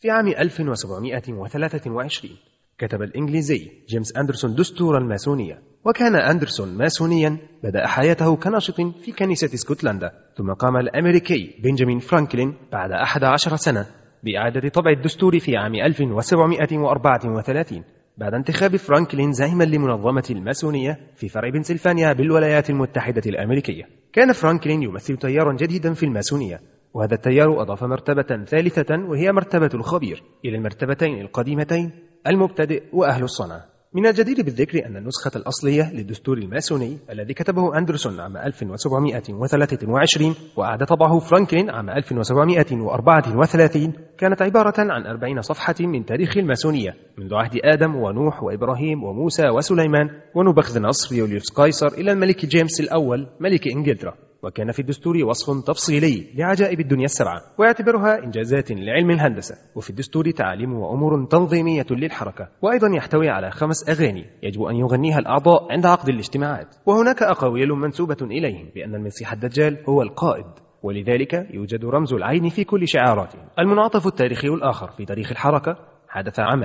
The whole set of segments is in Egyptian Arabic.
في عام 1723 كتب الإنجليزي جيمس أندرسون دستور الماسونية وكان أندرسون ماسونيا بدأ حياته كناشط في كنيسة اسكتلندا ثم قام الأمريكي بنجامين فرانكلين بعد 11 سنة بإعادة طبع الدستور في عام 1734 بعد انتخاب فرانكلين زعيما لمنظمة الماسونية في فرع بنسلفانيا بالولايات المتحدة الأمريكية كان فرانكلين يمثل تيارا جديدا في الماسونية وهذا التيار أضاف مرتبة ثالثة وهي مرتبة الخبير إلى المرتبتين القديمتين المبتدئ وأهل الصنعة من الجدير بالذكر أن النسخة الأصلية للدستور الماسوني الذي كتبه أندرسون عام 1723 وأعاد طبعه فرانكلين عام 1734 كانت عبارة عن أربعين صفحة من تاريخ الماسونية منذ عهد آدم ونوح وإبراهيم وموسى وسليمان ونبخذ نصر يوليوس قيصر إلى الملك جيمس الأول ملك إنجلترا وكان في الدستور وصف تفصيلي لعجائب الدنيا السبعة ويعتبرها إنجازات لعلم الهندسة وفي الدستور تعاليم وأمور تنظيمية للحركة وأيضا يحتوي على خمس أغاني يجب أن يغنيها الأعضاء عند عقد الاجتماعات وهناك أقاويل منسوبة إليهم بأن المسيح الدجال هو القائد ولذلك يوجد رمز العين في كل شعاراته المنعطف التاريخي الآخر في تاريخ الحركة حدث عام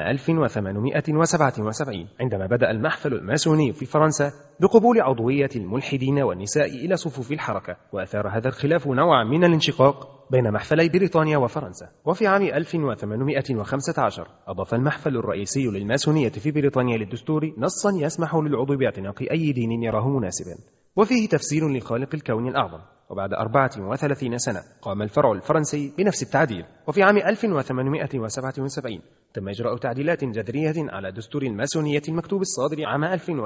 1877 عندما بدأ المحفل الماسوني في فرنسا بقبول عضوية الملحدين والنساء إلى صفوف الحركة وأثار هذا الخلاف نوعا من الانشقاق بين محفلي بريطانيا وفرنسا وفي عام 1815 أضاف المحفل الرئيسي للماسونية في بريطانيا للدستور نصا يسمح للعضو باعتناق أي دين يراه مناسبا وفيه تفسير لخالق الكون الأعظم وبعد 34 سنة قام الفرع الفرنسي بنفس التعديل وفي عام 1877 تم إجراء تعديلات جذرية على دستور الماسونية المكتوب الصادر عام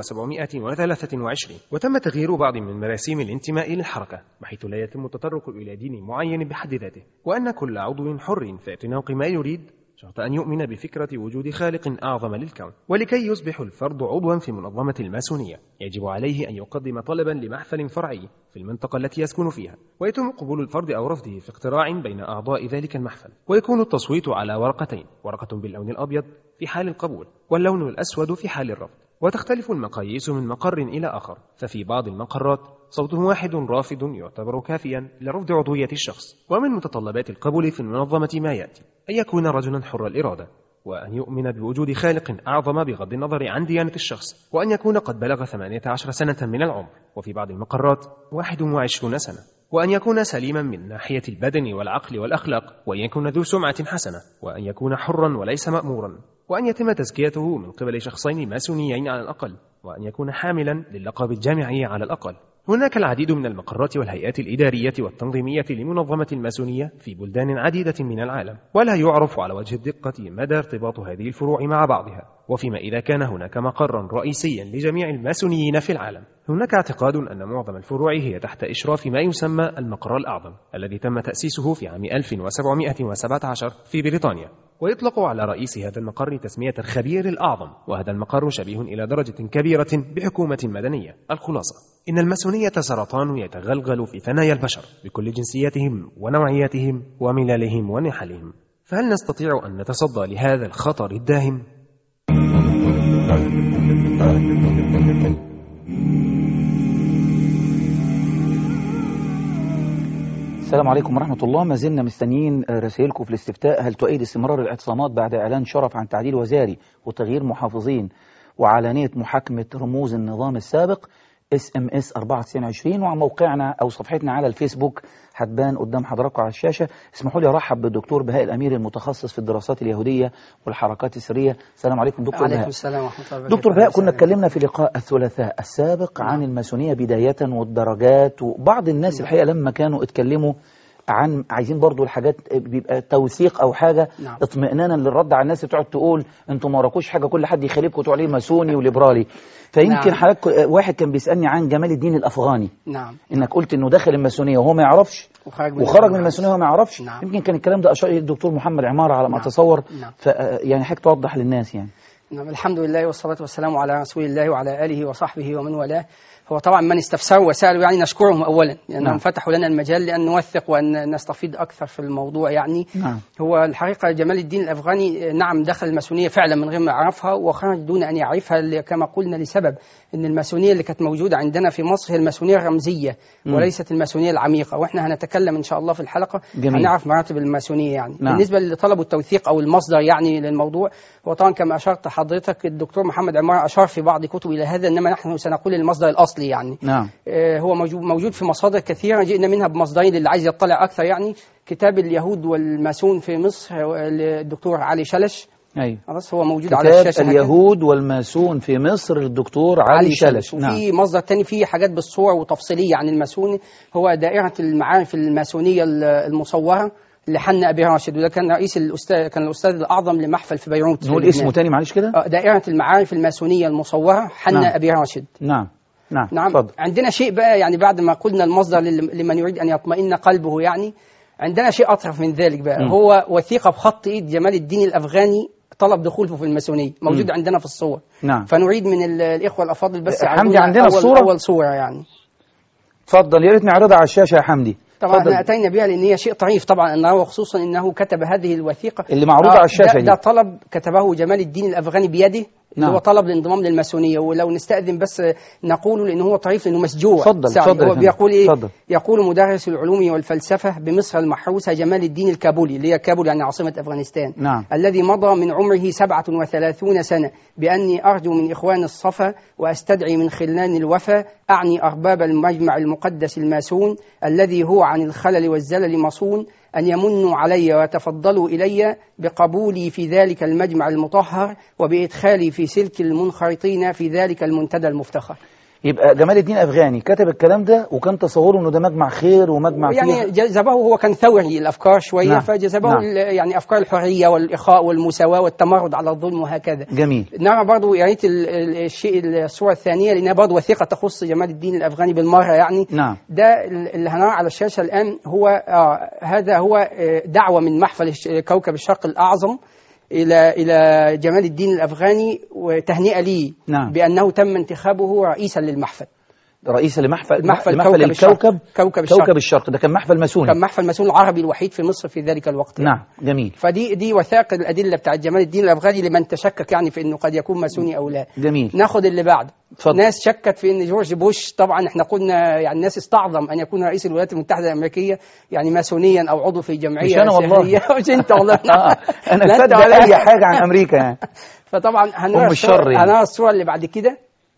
1723 وتم تغيير بعض من مراسيم الانتماء للحركة بحيث لا يتم التطرق إلى دين معين بحد ذاته وأن كل عضو حر في اعتناق ما يريد شرط أن يؤمن بفكرة وجود خالق أعظم للكون ولكي يصبح الفرد عضوا في منظمة الماسونية يجب عليه أن يقدم طلبا لمحفل فرعي في المنطقة التي يسكن فيها ويتم قبول الفرد أو رفضه في اقتراع بين أعضاء ذلك المحفل ويكون التصويت على ورقتين ورقة باللون الأبيض في حال القبول واللون الأسود في حال الرفض وتختلف المقاييس من مقر إلى آخر ففي بعض المقرات صوت واحد رافض يعتبر كافيا لرفض عضوية الشخص ومن متطلبات القبول في المنظمة ما يأتي أن يكون رجلا حر الإرادة وأن يؤمن بوجود خالق أعظم بغض النظر عن ديانة الشخص وأن يكون قد بلغ 18 سنة من العمر وفي بعض المقرات 21 سنة وأن يكون سليما من ناحية البدن والعقل والأخلاق وأن يكون ذو سمعة حسنة وأن يكون حرا وليس مأمورا وأن يتم تزكيته من قبل شخصين ماسونيين على الأقل وأن يكون حاملا للقب الجامعي على الأقل هناك العديد من المقرات والهيئات الإدارية والتنظيمية لمنظمة الماسونية في بلدان عديدة من العالم ولا يعرف على وجه الدقة مدى ارتباط هذه الفروع مع بعضها وفيما إذا كان هناك مقرا رئيسيا لجميع الماسونيين في العالم هناك اعتقاد أن معظم الفروع هي تحت إشراف ما يسمى المقر الأعظم الذي تم تأسيسه في عام 1717 في بريطانيا ويطلق على رئيس هذا المقر تسمية الخبير الأعظم وهذا المقر شبيه إلى درجة كبيرة بحكومة مدنية الخلاصة إن الماسونية سرطان يتغلغل في ثنايا البشر بكل جنسياتهم ونوعياتهم وملالهم ونحلهم فهل نستطيع أن نتصدى لهذا الخطر الداهم؟ السلام عليكم ورحمة الله ما زلنا مستنيين رسائلكم في الاستفتاء هل تؤيد استمرار الاعتصامات بعد إعلان شرف عن تعديل وزاري وتغيير محافظين وعلانية محاكمة رموز النظام السابق اس ام اس 9420 وعلى موقعنا او صفحتنا على الفيسبوك هتبان قدام حضراتكم على الشاشه اسمحوا لي ارحب بالدكتور بهاء الامير المتخصص في الدراسات اليهوديه والحركات السريه السلام عليكم دكتور عليكم بهاء السلام ورحمة الله وبركاته دكتور بهاء كنا أهلا اتكلمنا في لقاء الثلاثاء السابق عن الماسونيه بدايه والدرجات وبعض الناس الحقيقه لما كانوا اتكلموا عن عايزين برضو الحاجات بيبقى توثيق او حاجه نعم. اطمئنانا للرد على الناس اللي تقعد تقول انتوا ما وراكوش حاجه كل حد يخالفكم تقول عليه ماسوني وليبرالي فيمكن نعم. حضرتك واحد كان بيسالني عن جمال الدين الافغاني نعم انك قلت انه دخل الماسونيه وهو ما يعرفش وخرج من وخرج من الماسونيه وهو ما يعرفش نعم. يمكن كان الكلام ده اشار اليه الدكتور محمد عماره على ما نعم. اتصور نعم. ف يعني حضرتك توضح للناس يعني نعم الحمد لله والصلاة والسلام على رسول الله وعلى آله وصحبه ومن والاه هو طبعا من استفسروا وسالوا يعني نشكرهم اولا لانهم نعم. فتحوا لنا المجال لان نوثق وان نستفيد اكثر في الموضوع يعني نعم هو الحقيقه جمال الدين الافغاني نعم دخل الماسونيه فعلا من غير ما يعرفها وخرج دون ان يعرفها ل- كما قلنا لسبب ان الماسونيه اللي كانت موجوده عندنا في مصر هي الماسونيه الرمزيه مم. وليست الماسونيه العميقه واحنا هنتكلم ان شاء الله في الحلقه جميل. هنعرف مراتب الماسونيه يعني نعم. بالنسبه اللي طلبوا التوثيق او المصدر يعني للموضوع هو طبعا كما اشرت حضرتك الدكتور محمد عمار اشار في بعض كتبه الى هذا انما نحن سنقول المصدر الاصلي يعني نعم آه، هو موجود موجود في مصادر كثيره جئنا منها بمصدرين للي عايز يطلع اكثر يعني كتاب اليهود والماسون في مصر آه، للدكتور علي شلش أيوه خلاص هو موجود على كتاب الشاشه هكذا. اليهود والماسون في مصر الدكتور علي شلش نعم وفي مصدر تاني فيه حاجات بالصور وتفصيليه عن الماسون هو دائره المعارف الماسونيه ال- المصوره لحنا ابي راشد وده كان رئيس الاستاذ كان الاستاذ الاعظم لمحفل في بيروت في نقول لبنان. اسمه تاني معلش كده آه، دائره المعارف الماسونيه المصوره حنا نعم. ابي راشد نعم نعم نعم اتفضل عندنا شيء بقى يعني بعد ما قلنا المصدر لل- لمن يريد ان يطمئن قلبه يعني عندنا شيء اطرف من ذلك بقى مم. هو وثيقه بخط ايد جمال الدين الافغاني طلب دخوله في الماسونيه موجود عندنا في الصور نعم فنريد من ال- الاخوه الافاضل بس حمدي، يعرضونا عندنا أول الصورة؟ اول صوره يعني اتفضل يا ريت نعرضها على الشاشه يا حمدي طبعا اتفضل. احنا اتينا بها لان هي شيء طريف طبعا انه وخصوصا انه كتب هذه الوثيقه اللي معروضة آه، على الشاشة ده, دي. ده طلب كتبه جمال الدين الافغاني بيده اللي نعم. هو طلب الانضمام للماسونيه ولو نستاذن بس نقوله لانه هو طريف لانه مسجوع اتفضل، سعد. اتفضل يا هو فندم. بيقول ايه اتفضل. يقول مدرس العلوم والفلسفه بمصر المحروسه جمال الدين الكابولي اللي هي كابول يعني عاصمه افغانستان نعم. الذي مضى من عمره 37 سنة بأني أرجو من إخوان الصفا وأستدعي من خلان الوفا أعني أرباب المجمع المقدس الماسون الذي هو عن الخلل والزلل مصون أن يمنوا علي ويتفضلوا إلي بقبولي في ذلك المجمع المطهر وبإدخالي في سلك المنخرطين في ذلك المنتدى المفتخر يبقى جمال الدين افغاني كتب الكلام ده وكان تصوره انه ده مجمع خير ومجمع يعني فيه جذبه هو كان ثوري الافكار شويه نعم. فجذبه نعم. ال- يعني افكار الحريه والاخاء والمساواه والتمرد على الظلم وهكذا جميل نرى برضو يا ريت ال- ال- الشيء الصوره الثانيه لانها برضو وثيقه تخص جمال الدين الافغاني بالمره يعني نعم ده ال- اللي هنرى على الشاشه الان هو آه هذا هو آه دعوه من محفل الش- كوكب الشرق الاعظم الى الى جمال الدين الافغاني وتهنئه ليه نعم. بانه تم انتخابه رئيسا للمحفل رئيس لمحفل محفل لمحفل كوكب الشرق. الكوكب كوكب الشرق. كوكب الشرق ده كان محفل ماسوني كان محفل الماسون العربي الوحيد في مصر في ذلك الوقت نعم جميل فدي دي وثائق الادله بتاعت جمال الدين الافغاني لمن تشكك يعني في انه قد يكون ماسوني او لا جميل ناخد اللي بعده اتفضل. ناس شكت في ان جورج بوش طبعا احنا قلنا يعني الناس استعظم ان يكون رئيس الولايات المتحده الامريكيه يعني ماسونيا او عضو في جمعيه مش أنا والله. سرية. مش انت والله آه، انا لا، اصدق أنت- على اي حاجه عن امريكا يعني فطبعا هنرى أم الشر الصورة- يعني. هنرى الصوره اللي بعد كده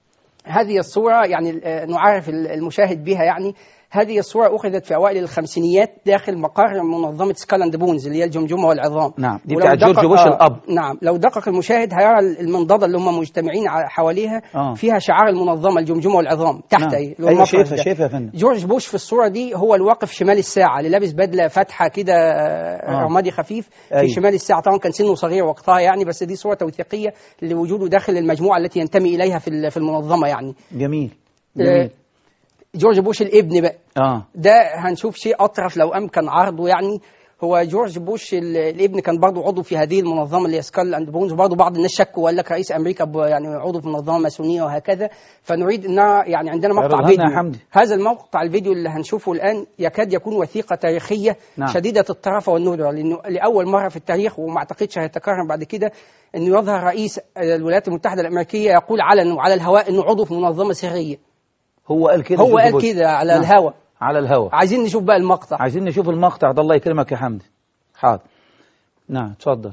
هذه الصوره يعني آه، نعرف المشاهد بها يعني هذه الصورة أخذت في أوائل الخمسينيات داخل مقر منظمة سكالاند بونز اللي هي الجمجمة والعظام نعم، دي ولو بتاعت جورج دقق- بوش آه، الأب. نعم لو دقق المشاهد هيرى المنضدة اللي هم مجتمعين ع- حواليها آه. فيها شعار المنظمة الجمجمة والعظام تحت نعم. أي ايوه المفرش شايفها ده. شايفها يا فندم جورج بوش في الصورة دي هو الواقف شمال الساعة اللي لابس بدلة فاتحة كده آه، آه. رمادي خفيف في أيوة. شمال الساعة طبعا كان سنه صغير وقتها يعني بس دي صورة توثيقية لوجوده داخل المجموعة التي ينتمي إليها في ال- في المنظمة يعني جميل آه، جميل جورج بوش الابن بقى اه ده هنشوف شيء اطرف لو امكن عرضه يعني هو جورج بوش ال- الابن كان برضه عضو في هذه المنظمه اللي هي سكال اند بونز وبرضه بعض الناس شكوا وقال لك رئيس امريكا ب- يعني عضو في منظمه ماسونيه وهكذا فنريد ان يعني عندنا مقطع اعرضها لنا فيديو يا حمدي. هذا المقطع الفيديو اللي هنشوفه الان يكاد يكون وثيقه تاريخيه نعم. شديده الطرافه والندره لانه لاول مره في التاريخ وما اعتقدش هيتكرر بعد كده انه يظهر رئيس الولايات المتحده الامريكيه يقول علنا وعلى الهواء انه عضو في منظمه سريه هو قال كده هو جورج قال بوش. كده على نعم. الهواء على الهوا عايزين نشوف بقى المقطع عايزين نشوف المقطع ده الله يكرمك يا حمدي حاضر نعم اتفضل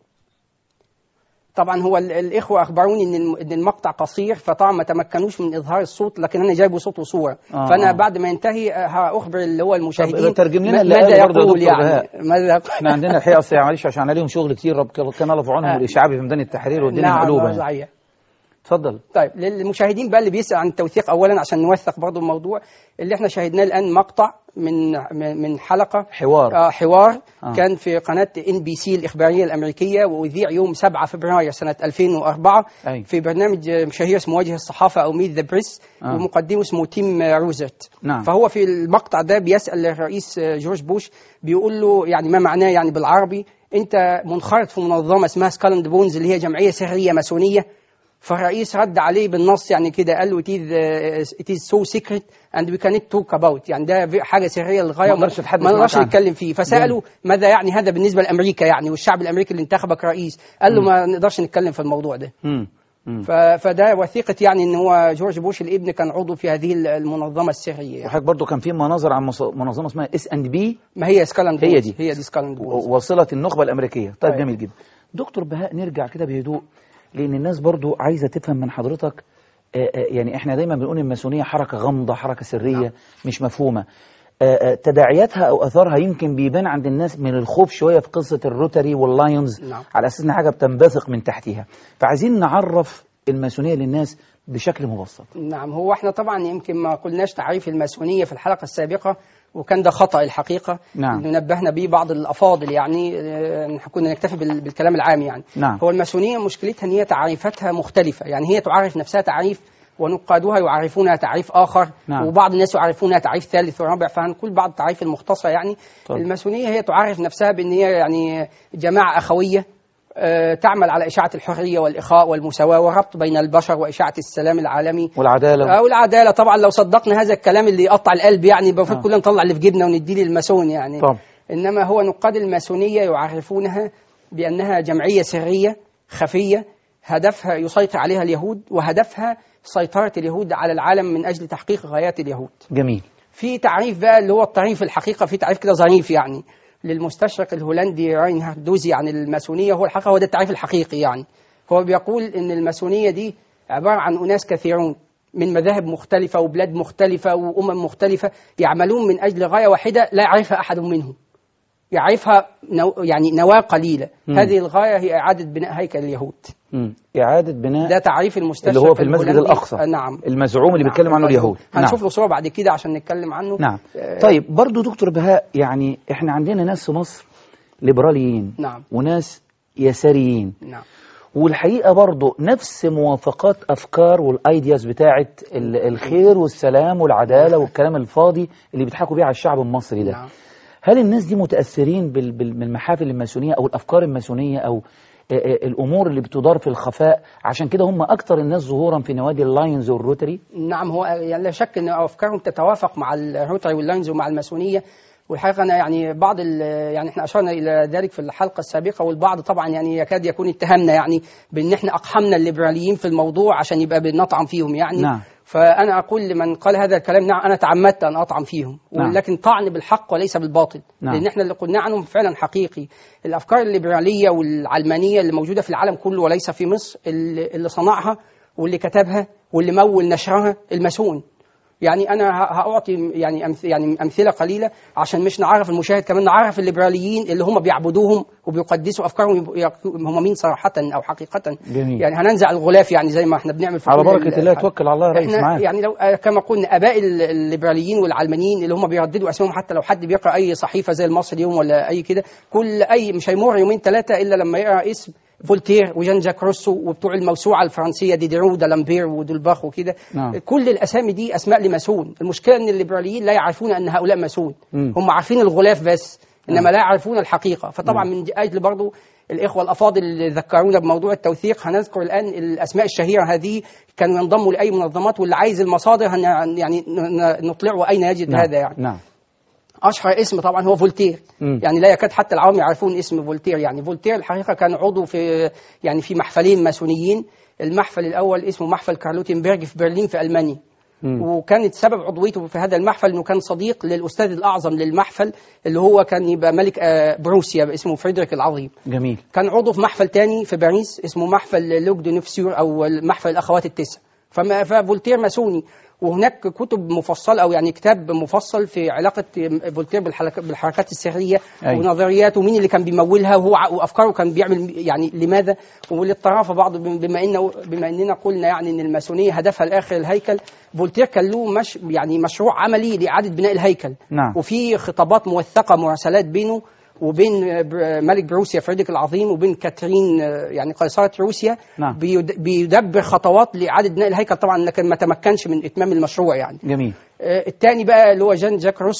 طبعا هو ال- الاخوه اخبروني ان الم- ان المقطع قصير فطبعا ما تمكنوش من اظهار الصوت لكن انا جايبه صوت وصوره آه، فانا آه. بعد ما ينتهي آه، هاخبر اللي هو المشاهدين ترجم لنا ما- اللي ماذا قاله برضه يا يقول دكتور يعني بهاء. ماذا يقول احنا عندنا الحقيقه اصل معلش عشان عليهم شغل كتير رب كان الله في عونهم آه. والاشعابي في ميدان التحرير والدنيا نعم مقلوبه آه، يعني. صحيح اتفضل طيب للمشاهدين بقى اللي بيسأل عن التوثيق اولا عشان نوثق برضو الموضوع اللي احنا شاهدناه الان مقطع من من من حلقه حوار آه حوار آه. آه. كان في قناه ان بي سي الاخباريه الامريكيه واذيع يوم 7 فبراير سنه 2004 أي. في برنامج آه، شهير اسمه وجه الصحافه او ميت ذا بريس آه. ومقدمه اسمه تيم آه، روزرت نعم. فهو في المقطع ده بيسال الرئيس آه، جورج بوش بيقول له يعني ما معناه يعني بالعربي انت منخرط في منظمه اسمها سكالند بونز اللي هي جمعيه سريه ماسونيه فالرئيس رد عليه بالنص يعني كده قال له it is, uh, it is so secret and we cannot talk about يعني ده في- حاجه سريه للغايه ما نقدرش نتحدث ما نقدرش معاك عنها. نتكلم فيه فسالوا ماذا يعني هذا بالنسبه لامريكا يعني والشعب الامريكي اللي انتخبك رئيس قال له ما نقدرش نتكلم في الموضوع ده مم. مم. ف- فده وثيقه يعني ان هو جورج بوش الابن كان عضو في هذه المنظمه السريه يعني. وحضرتك برضو كان في مناظر عن مص- منظمه اسمها اس اند بي ما هي سكالاند هي بولز. دي. هي دي سكالاند بولز. وصلة النخبة الأمريكية طيب أيوة. جميل جدا دكتور بهاء نرجع كده بهدوء لأن الناس برضو عايزة تفهم من حضرتك آه، آه، يعني احنا دايما بنقول الماسونية حركة غامضة حركة سرية نعم. مش مفهومة آه، آه، تداعياتها أو أثارها يمكن بيبان عند الناس من الخوف شوية في قصة الروتري واللايونز نعم. على أساس إن حاجة بتنبثق من تحتها فعايزين نعرف الماسونية للناس بشكل مبسط نعم هو احنا طبعا يمكن ما قلناش تعريف الماسونيه في الحلقه السابقه وكان ده خطا الحقيقه نعم. اللي نبهنا به بعض الافاضل يعني آه، كنا نكتفي بال- بالكلام العام يعني نعم. هو الماسونيه مشكلتها ان هي تعريفاتها مختلفه يعني هي تعرف نفسها تعريف ونقادها يعرفونها تعريف اخر نعم. وبعض الناس يعرفونها تعريف ثالث ورابع فهنقول بعض التعريف المختصر يعني طب. الماسونيه هي تعرف نفسها بان هي يعني جماعه اخويه آه، تعمل على اشاعه الحريه والاخاء والمساواه والربط بين البشر واشاعه السلام العالمي والعدالة او العداله طبعا لو صدقنا هذا الكلام اللي يقطع القلب يعني المفروض آه. كلنا نطلع اللي في جيبنا ونديه للماسون يعني طب. انما هو نقاد الماسونيه يعرفونها بانها جمعيه سريه خفيه هدفها يسيطر عليها اليهود وهدفها سيطره اليهود على العالم من اجل تحقيق غايات اليهود جميل في تعريف بقى اللي هو التعريف الحقيقه في تعريف كده ظريف يعني للمستشرق الهولندي راينهارد دوزي عن الماسونيه هو الحقيقه هو ده التعريف الحقيقي يعني هو بيقول ان الماسونيه دي عباره عن اناس كثيرون من مذاهب مختلفه وبلاد مختلفه وامم مختلفه يعملون من اجل غايه واحده لا يعرفها احد منهم يعرفها نو يعني نواه قليله مم. هذه الغايه هي اعاده بناء هيكل اليهود مم. إعادة بناء ده تعريف المستشرق اللي هو في المسجد الهولندي. الأقصى آه، نعم المزعوم اللي نعم، بيتكلم عنه المزعوم. اليهود هنشوف له صوره بعد كده عشان نتكلم عنه نعم آه، طيب برضو دكتور بهاء يعني احنا عندنا ناس في مصر ليبراليين نعم وناس يساريين نعم والحقيقة برضو نفس موافقات أفكار والأيدياز بتاعت ال- الخير والسلام والعدالة والكلام الفاضي اللي بيضحكوا بيه على الشعب المصري ده نعم هل الناس دي متأثرين بال- بال- بالمحافل الماسونية أو الأفكار الماسونية أو آه، آه، الأمور اللي بتدار في الخفاء عشان كده هم أكتر الناس ظهورا في نوادي اللاينز والروتري نعم هو يعني لا شك ان افكارهم تتوافق مع الروتري واللاينز ومع الماسونيه والحقيقه انا يعني بعض ال- يعني احنا اشرنا الى ذلك في الحلقه السابقه والبعض طبعا يعني يكاد يكون اتهمنا يعني بان احنا اقحمنا الليبراليين في الموضوع عشان يبقى بنطعن فيهم يعني نعم. فانا اقول لمن قال هذا الكلام نعم انا تعمدت ان اطعن فيهم نعم. ولكن طعن بالحق وليس بالباطل نعم. لان احنا اللي قلنا عنهم فعلا حقيقي الافكار الليبراليه والعلمانيه اللي موجوده في العالم كله وليس في مصر اللي, اللي صنعها واللي كتبها واللي مول نشرها الماسون يعني انا ه- هاعطي يعني أمث يعني امثله قليله عشان مش نعرف المشاهد كمان نعرف الليبراليين اللي هم بيعبدوهم وبيقدسوا افكارهم يبقوا- يق- هم مين صراحه او حقيقه جميل. يعني هننزع الغلاف يعني زي ما احنا بنعمل في على كل بركة ال- الله توكل على الله يا ريس احنا معاك يعني لو آه، كما قلنا اباء ال- الليبراليين والعلمانيين اللي هم بيرددوا اسمهم حتى لو حد بيقرا اي صحيفه زي المصري اليوم ولا اي كده كل اي مش هيمر يومين ثلاثه الا لما يقرا اسم فولتير وجان جاك روسو وبتوع الموسوعه الفرنسيه ديدرو دالامبير ودولباخ وكده نعم. كل الاسامي دي اسماء لماسون المشكله ان الليبراليين لا يعرفون ان هؤلاء ماسون مم. هم عارفين الغلاف بس انما نعم. لا يعرفون الحقيقه فطبعا من اجل برضو الاخوه الافاضل اللي ذكرونا بموضوع التوثيق هنذكر الان الاسماء الشهيره هذه كانوا ينضموا لاي منظمات واللي عايز المصادر هن يعني ن- نطلعه اين يجد نعم. هذا يعني نعم اشهر اسم طبعا هو فولتير مم. يعني لا يكاد حتى العوام يعرفون اسم فولتير يعني فولتير الحقيقه كان عضو في يعني في محفلين ماسونيين المحفل الاول اسمه محفل كارلوتنبرج في برلين في المانيا مم. وكانت سبب عضويته في هذا المحفل انه كان صديق للاستاذ الاعظم للمحفل اللي هو كان يبقى ملك آه، بروسيا اسمه فريدريك العظيم جميل كان عضو في محفل تاني في باريس اسمه محفل لوك دو نفسيور او محفل الاخوات التسع فما ففولتير ماسوني وهناك كتب مفصله او يعني كتاب مفصل في علاقه فولتير بالحلق- بالحركات السريه أي. ونظريات ومين اللي كان بيمولها وهو ع- وافكاره كان بيعمل يعني لماذا وللطرافه بعض بما ان بما اننا قلنا يعني ان الماسونيه هدفها الاخر الهيكل فولتير كان له مش يعني مشروع عملي لاعاده بناء الهيكل نعم. وفي خطابات موثقه مراسلات بينه وبين بر- ملك بروسيا فريدريك العظيم وبين كاترين آه، يعني قيصرة روسيا نعم. بيد- بيدبر خطوات لإعادة بناء الهيكل طبعا لكن ما تمكنش من إتمام المشروع يعني جميل آه، الثاني بقى اللي هو جان جاك روسو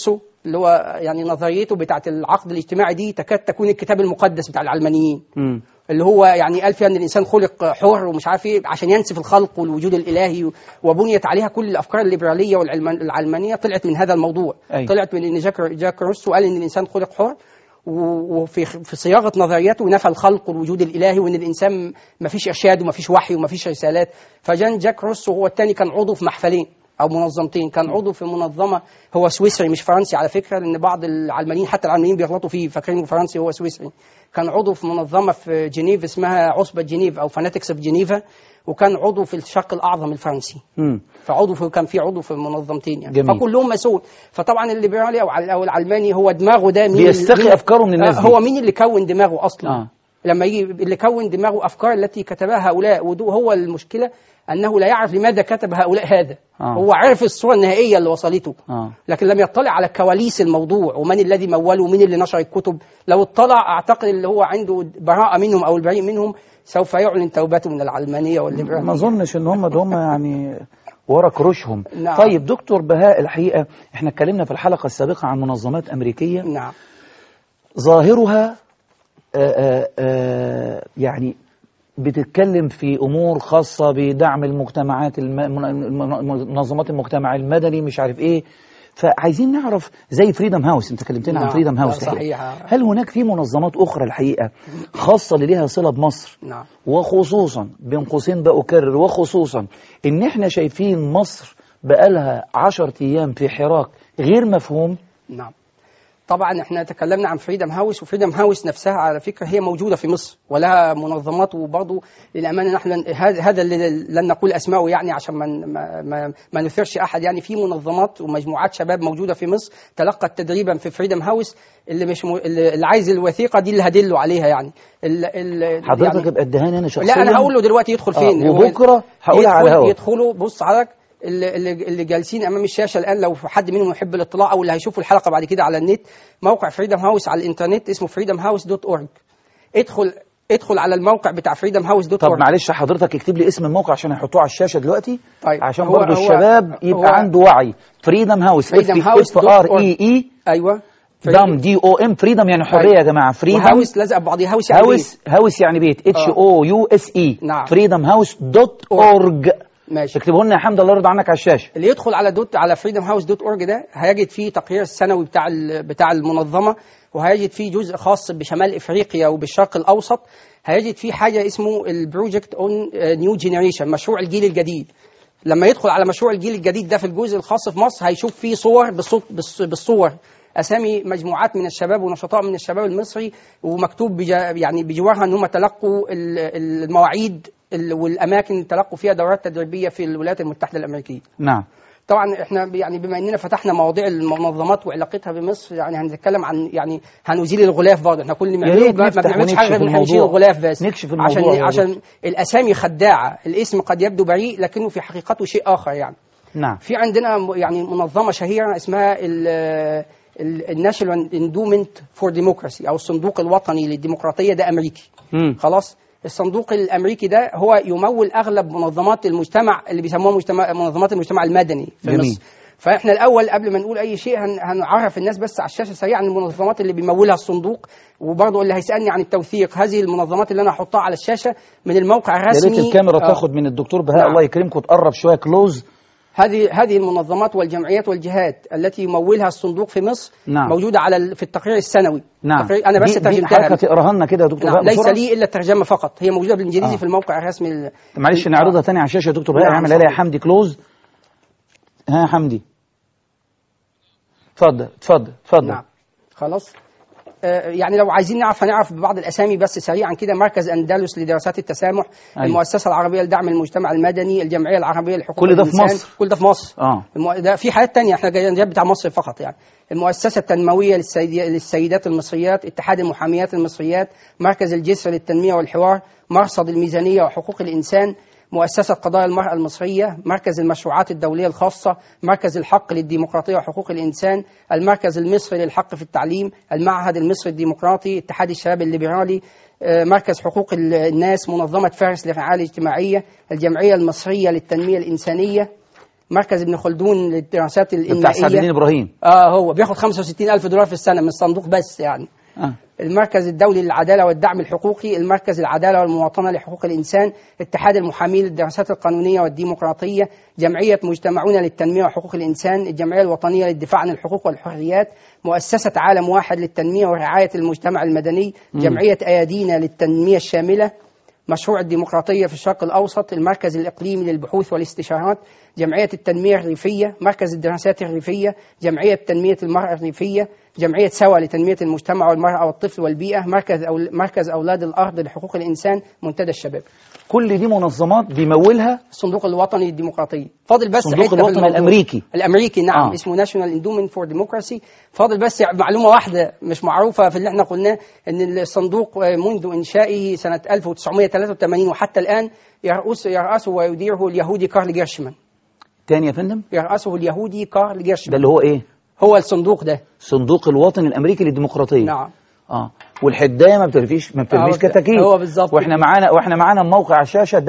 اللي هو يعني نظريته بتاعت العقد الاجتماعي دي تكاد تكون الكتاب المقدس بتاع العلمانيين مم. اللي هو يعني قال فيها ان الانسان خلق حر ومش عارف ايه عشان ينسف الخلق والوجود الالهي وبنيت عليها كل الافكار الليبراليه والعلمانيه طلعت من هذا الموضوع أي. طلعت من ان جاك جاك روسو قال ان الانسان خلق حر و- وفي في صياغه نظرياته نفى الخلق والوجود الالهي وان الانسان ما فيش ارشاد وما فيش وحي وما فيش رسالات فجان جاك روسو هو الثاني كان عضو في محفلين او منظمتين كان عضو في منظمه هو سويسري مش فرنسي على فكره لان بعض العلمانيين حتى العلمانيين بيغلطوا فيه فاكرين فرنسي هو سويسري كان عضو في منظمه في جنيف اسمها عصبه جنيف او فاناتكس اوف جنيفا وكان عضو في الشق الاعظم الفرنسي مم. فعضو في كان في عضو في منظمتين يعني جميل. فكلهم مسؤول فطبعا الليبرالي او ال- او العلماني هو دماغه ده مين بيستقي مين- أفكاره من الناس آه، دي. هو مين اللي كون دماغه اصلا آه. لما يجي اللي كون دماغه افكار التي كتبها هؤلاء ودو هو المشكله انه لا يعرف لماذا كتب هؤلاء هذا آه. هو عرف الصوره النهائيه اللي وصلته آه. لكن لم يطلع على كواليس الموضوع ومن الذي موله ومين اللي نشر الكتب لو اطلع اعتقد اللي هو عنده براءه منهم او البريء منهم سوف يعلن توبته من العلمانيه والليبراليه ما اظنش ان هم ده هم يعني ورا كروشهم نعم. طيب دكتور بهاء الحقيقه احنا اتكلمنا في الحلقه السابقه عن منظمات امريكيه نعم ظاهرها آآ آآ آآ يعني بتتكلم في امور خاصه بدعم المجتمعات الم... من- منظمات المجتمع المدني مش عارف ايه فعايزين نعرف زي فريدم هاوس انت كلمتنا عن نعم، فريدم ده هاوس صحيح. هل هناك في منظمات اخرى الحقيقه خاصه اللي ليها صله بمصر نعم وخصوصا بين قوسين بأكرر وخصوصا ان احنا شايفين مصر بقالها عشر ايام في حراك غير مفهوم نعم طبعا احنا تكلمنا عن فريدم هاوس وفريدم هاوس نفسها على فكره هي موجوده في مصر ولها منظمات وبرضه للامانه نحن لن- هذا هذا اللي لن نقول اسماءه يعني عشان ما ما ما, ما نثيرش احد يعني في منظمات ومجموعات شباب موجوده في مصر تلقت تدريبا في فريدم هاوس اللي مش م... اللي اللي عايز الوثيقه دي اللي هدله عليها يعني ال... ال... حضرتك يعني ابقى ادهاني انا شخصيا لا انا هقول له دلوقتي يدخل آه، فين هو وبكرة هقولها على يدخل- الهوا. يدخلوا بص حضرتك اللي, اللي, اللي جالسين امام الشاشه الان لو حد منهم يحب الاطلاع او اللي هيشوفوا الحلقه بعد كده على النت موقع فريدم هاوس على الانترنت اسمه فريدم هاوس دوت اورج ادخل ادخل على الموقع بتاع فريدم هاوس دوت طب اورج معلش حضرتك اكتب لي اسم الموقع عشان يحطوه على الشاشه دلوقتي طيب، عشان هو- برضه هو- الشباب يبقى هو- عنده وعي فريدم هاوس Freedom House اف ار اي اي ايوه دم دي او ام فريدم يعني حريه يا جماعه فريدم هاوس لازقه ببعضيها هاوس يعني هاوس هاوس يعني بيت اتش آه. او يو اس اي نعم. فريدم هاوس دوت اورج بيت. ماشي اكتبه لنا يا حمد الله يرضى عنك على الشاشه اللي يدخل على دوت على فريدم هاوس دوت اورج ده هيجد فيه تقرير السنوي بتاع ال- بتاع المنظمه وهيجد فيه جزء خاص بشمال افريقيا وبالشرق الاوسط هيجد فيه حاجه اسمه البروجكت اون نيو جينيريشن مشروع الجيل الجديد لما يدخل على مشروع الجيل الجديد ده في الجزء الخاص في مصر هيشوف فيه صور بالصوت بالص- بالصور اسامي مجموعات من الشباب ونشطاء من الشباب المصري ومكتوب بجا يعني بجوارها ان هم تلقوا ال- المواعيد ال- والاماكن اللي تلقوا فيها دورات تدريبيه في الولايات المتحده الامريكيه نعم طبعا احنا يعني بما اننا فتحنا مواضيع المنظمات وعلاقتها بمصر يعني هنتكلم عن يعني هنزيل الغلاف برضه احنا كل ما يا بنعمله ريت ما نفتح بنعملش حاجه غير ونكشف ان احنا نشيل الموضوع. الغلاف بس نكشف عشان الموضوع يا عشان الاسامي خداعه الاسم قد يبدو بريء لكنه في حقيقته شيء اخر يعني نعم في عندنا م- يعني منظمه شهيره اسمها الناشونال اندومنت فور ديموكراسي او الصندوق الوطني للديمقراطيه ده امريكي مم. خلاص الصندوق الامريكي ده هو يمول اغلب منظمات المجتمع اللي بيسموها مجتمع منظمات المجتمع المدني في جميل. مصر فاحنا الاول قبل ما نقول اي شيء هن- هنعرف الناس بس على الشاشه سريعا المنظمات اللي بيمولها الصندوق وبرضه اللي هيسالني عن التوثيق هذه المنظمات اللي انا هحطها على الشاشه من الموقع يا الرسمي ريت الكاميرا آه. تاخد من الدكتور بهاء نعم. الله يكرمكم تقرب شويه كلوز هذه هذه المنظمات والجمعيات والجهات التي يمولها الصندوق في مصر نعم. موجوده على ال- في التقرير السنوي نعم التقرير انا بس دي- دي ترجمتها حضرتك هتقراها لنا كده يا دكتور نعم بهاء ليس بسرعة؟ لي الا الترجمه فقط هي موجوده بالانجليزي آه. في الموقع الرسمي ال- معلش نعرضها تاني على الشاشه يا دكتور بهاء نعم، اعمل لها يا صحيح. حمدي كلوز ها يا حمدي اتفضل اتفضل اتفضل نعم خلاص آه، يعني لو عايزين نعرف هنعرف ببعض الاسامي بس سريعا كده مركز اندلس لدراسات التسامح أيوة. المؤسسه العربيه لدعم المجتمع المدني الجمعيه العربيه لحقوق كل ده في الإنسان. مصر؟ كل ده في مصر اه المو... ده في حاجات تانية احنا جايين جايب بتاع مصر فقط يعني المؤسسة التنموية للسيد... للسيدات المصريات اتحاد المحاميات المصريات مركز الجسر للتنمية والحوار مرصد الميزانية وحقوق الإنسان مؤسسة قضايا المرأة المصرية مركز المشروعات الدولية الخاصة مركز الحق للديمقراطية وحقوق الإنسان المركز المصري للحق في التعليم المعهد المصري الديمقراطي اتحاد الشباب الليبرالي آه، مركز حقوق ال- الناس منظمة فارس للرعاية الاجتماعية الجمعية المصرية للتنمية الإنسانية مركز ابن خلدون للدراسات ده بتاع سعد الدين الإنمائية ابراهيم اه هو بياخد 65 ألف دولار في السنة من الصندوق بس يعني آه. المركز الدولي للعدالة والدعم الحقوقي المركز العدالة والمواطنة لحقوق الإنسان اتحاد المحامين للدراسات القانونية والديمقراطية جمعية مجتمعون للتنمية وحقوق الإنسان الجمعية الوطنية للدفاع عن الحقوق والحريات مؤسسة عالم واحد للتنمية ورعاية المجتمع المدني جمعية أيادينا للتنمية الشاملة مشروع الديمقراطية في الشرق الأوسط المركز الإقليمي للبحوث والاستشارات جمعية التنمية الريفية مركز الدراسات الريفية جمعية تنمية المرأة الريفية جمعية سوا لتنمية المجتمع والمرأة والطفل والبيئة مركز أو مركز أولاد الأرض لحقوق الإنسان منتدى الشباب كل دي منظمات بيمولها الصندوق الوطني للديمقراطية فاضل بس الصندوق حتة في الوطني الموضوع. الأمريكي. الأمريكي نعم آه. آه. اسمه ناشونال اندومنت فور ديموكراسي فاضل بس معلومة واحدة مش معروفة في اللي احنا قلناه ان الصندوق آه، منذ إنشائه سنة 1983 وحتى الآن يرأس يرأسه ويديره اليهودي كارل جيرشمان تاني يا فندم يرأسه اليهودي كارل ده جيرشمان اللي هو ايه هو الصندوق ده الصندوق الوطني الامريكي للديمقراطيه نعم اه والحدايه ما بترفيش ما بترميش آه، كتاكيت هو بالظبط. واحنا معانا واحنا معانا موقع على الشاشه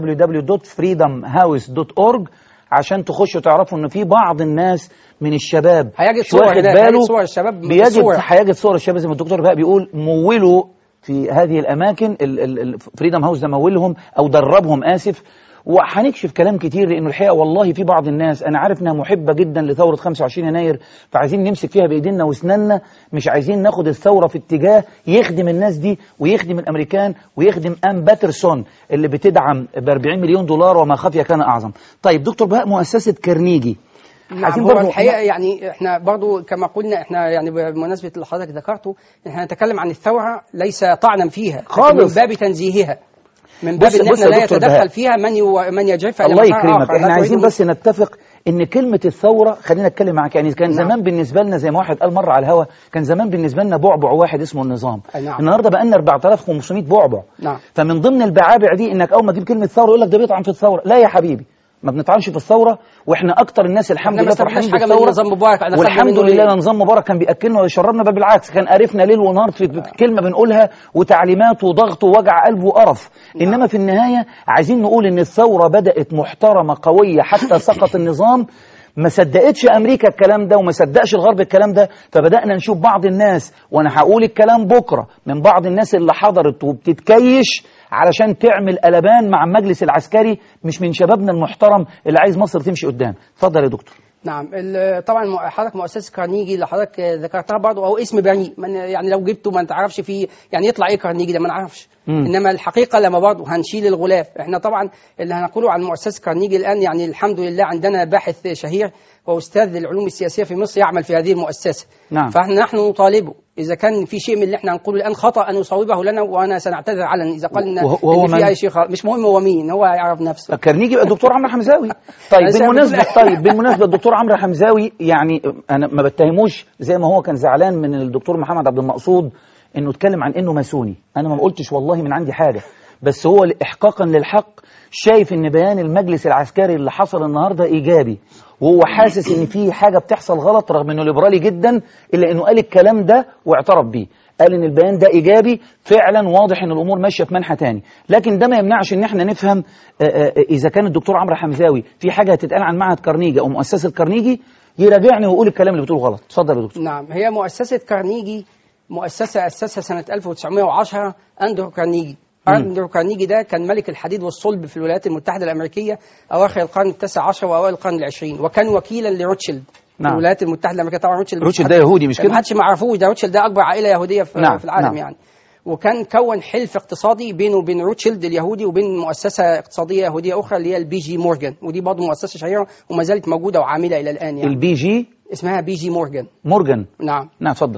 www.freedomhouse.org عشان تخشوا تعرفوا ان في بعض الناس من الشباب هيجد مش صور واخد هناك، باله هيجد صور الشباب بيجد صور. هيجد صور الشباب زي ما الدكتور بقى بيقول مولوا في هذه الاماكن فريدم هاوس ده مولهم او دربهم اسف وهنكشف كلام كتير لانه الحقيقه والله في بعض الناس انا عارف انها محبه جدا لثوره 25 يناير فعايزين نمسك فيها بايدينا واسناننا مش عايزين ناخد الثوره في اتجاه يخدم الناس دي ويخدم الامريكان ويخدم ام باترسون اللي بتدعم ب 40 مليون دولار وما خفي كان اعظم. طيب دكتور بقى مؤسسه كارنيجي نعم عايزين هو برضو- الحقيقه يعني احنا برضو كما قلنا احنا يعني بمناسبه اللي حضرتك ذكرته احنا نتكلم عن الثوره ليس طعنا فيها لكن خالص. من باب تنزيهها من باب بص- ان بص احنا يا لا دكتور يتدخل بهاء. فيها من يو من يجرفها إلى الله مسار يكرمك آخر. لا احنا عايزين تريد بس نتفق ان كلمه الثوره خلينا نتكلم معاك يعني كان نعم. زمان بالنسبه لنا زي ما واحد قال مره على الهوا كان زمان بالنسبه لنا بعبع واحد اسمه النظام أي نعم. النهارده بقى لنا 4500 بعبع نعم. فمن ضمن البعابع دي انك اول ما تجيب كلمه ثوره يقول لك ده بيطعن في الثوره لا يا حبيبي ما بنطعنش في الثوره واحنا اكتر الناس الحمد احنا ما لله فرحانين استفدناش حاجه من بالثوره نظام مبارك احنا خدنا والحمد منه لله إيه؟ لا نظام مبارك كان بياكلنا ويشربنا بل بالعكس كان قرفنا ليل ونهار في كلمه بنقولها وتعليمات وضغط ووجع قلب وقرف انما في النهايه عايزين نقول ان الثوره بدات محترمه قويه حتى سقط النظام ما صدقتش امريكا الكلام ده وما صدقش الغرب الكلام ده فبدانا نشوف بعض الناس وانا هقول الكلام بكره من بعض الناس اللي حضرت وبتتكيش علشان تعمل قلبان مع المجلس العسكري مش من شبابنا المحترم اللي عايز مصر تمشي قدام اتفضل يا دكتور نعم ال- طبعا م- حضرتك مؤسسه كارنيجي اللي حضرتك ذكرتها برضه او اسم بريء من يعني لو جبته ما تعرفش فيه يعني يطلع ايه كارنيجي ده ما نعرفش مم. انما الحقيقه لما برضه هنشيل الغلاف احنا طبعا اللي هنقوله عن مؤسسه كارنيجي الان يعني الحمد لله عندنا باحث شهير واستاذ العلوم السياسيه في مصر يعمل في هذه المؤسسه نعم. فاحنا نحن نطالبه اذا كان في شيء من اللي احنا هنقوله الان خطا ان يصوبه لنا وانا سنعتذر علنا اذا قلنا وهو- وهو ان في من؟ اي شيء خطأ. مش مهم هو مين هو يعرف نفسه كارنيجي يبقى الدكتور عمرو حمزاوي طيب أنا بالمناسبه بقول- طيب بالمناسبه الدكتور عمرو حمزاوي يعني انا ما بتهموش زي ما هو كان زعلان من الدكتور محمد عبد المقصود انه اتكلم عن انه ماسوني انا ما قلتش والله من عندي حاجه بس هو احقاقا للحق شايف ان بيان المجلس العسكري اللي حصل النهارده ايجابي وهو حاسس ان في حاجه بتحصل غلط رغم انه ليبرالي جدا الا انه قال الكلام ده واعترف بيه قال ان البيان ده ايجابي فعلا واضح ان الامور ماشيه في منحى تاني لكن ده ما يمنعش ان احنا نفهم آه، آه، اذا كان الدكتور عمرو حمزاوي في حاجه هتتقال عن معهد كارنيجي او مؤسسه كارنيجي يراجعني ويقول الكلام اللي بتقوله غلط اتفضل يا دكتور نعم هي مؤسسة كارنيجي مؤسسة أسسها سنة 1910 أندرو كارنيجي أندرو كارنيجي ده كان ملك الحديد والصلب في الولايات المتحدة الأمريكية أواخر القرن التاسع عشر وأوائل القرن العشرين وكان وكيلا لروتشيلد نعم. في الولايات المتحدة الأمريكية طبعا روتشيلد روتشيلد مش ده حد- يهودي مش كده؟ ما حدش ما يعرفوش ده روتشيلد ده أكبر عائلة يهودية في, نعم، في العالم نعم. يعني وكان كون حلف اقتصادي بينه وبين روتشيلد اليهودي وبين مؤسسة اقتصادية يهودية أخرى اللي هي البي جي مورجان ودي برضه مؤسسة شهيرة وما زالت موجودة وعاملة إلى الآن يعني البي جي اسمها بي جي مورجان مورجان نعم نعم اتفضل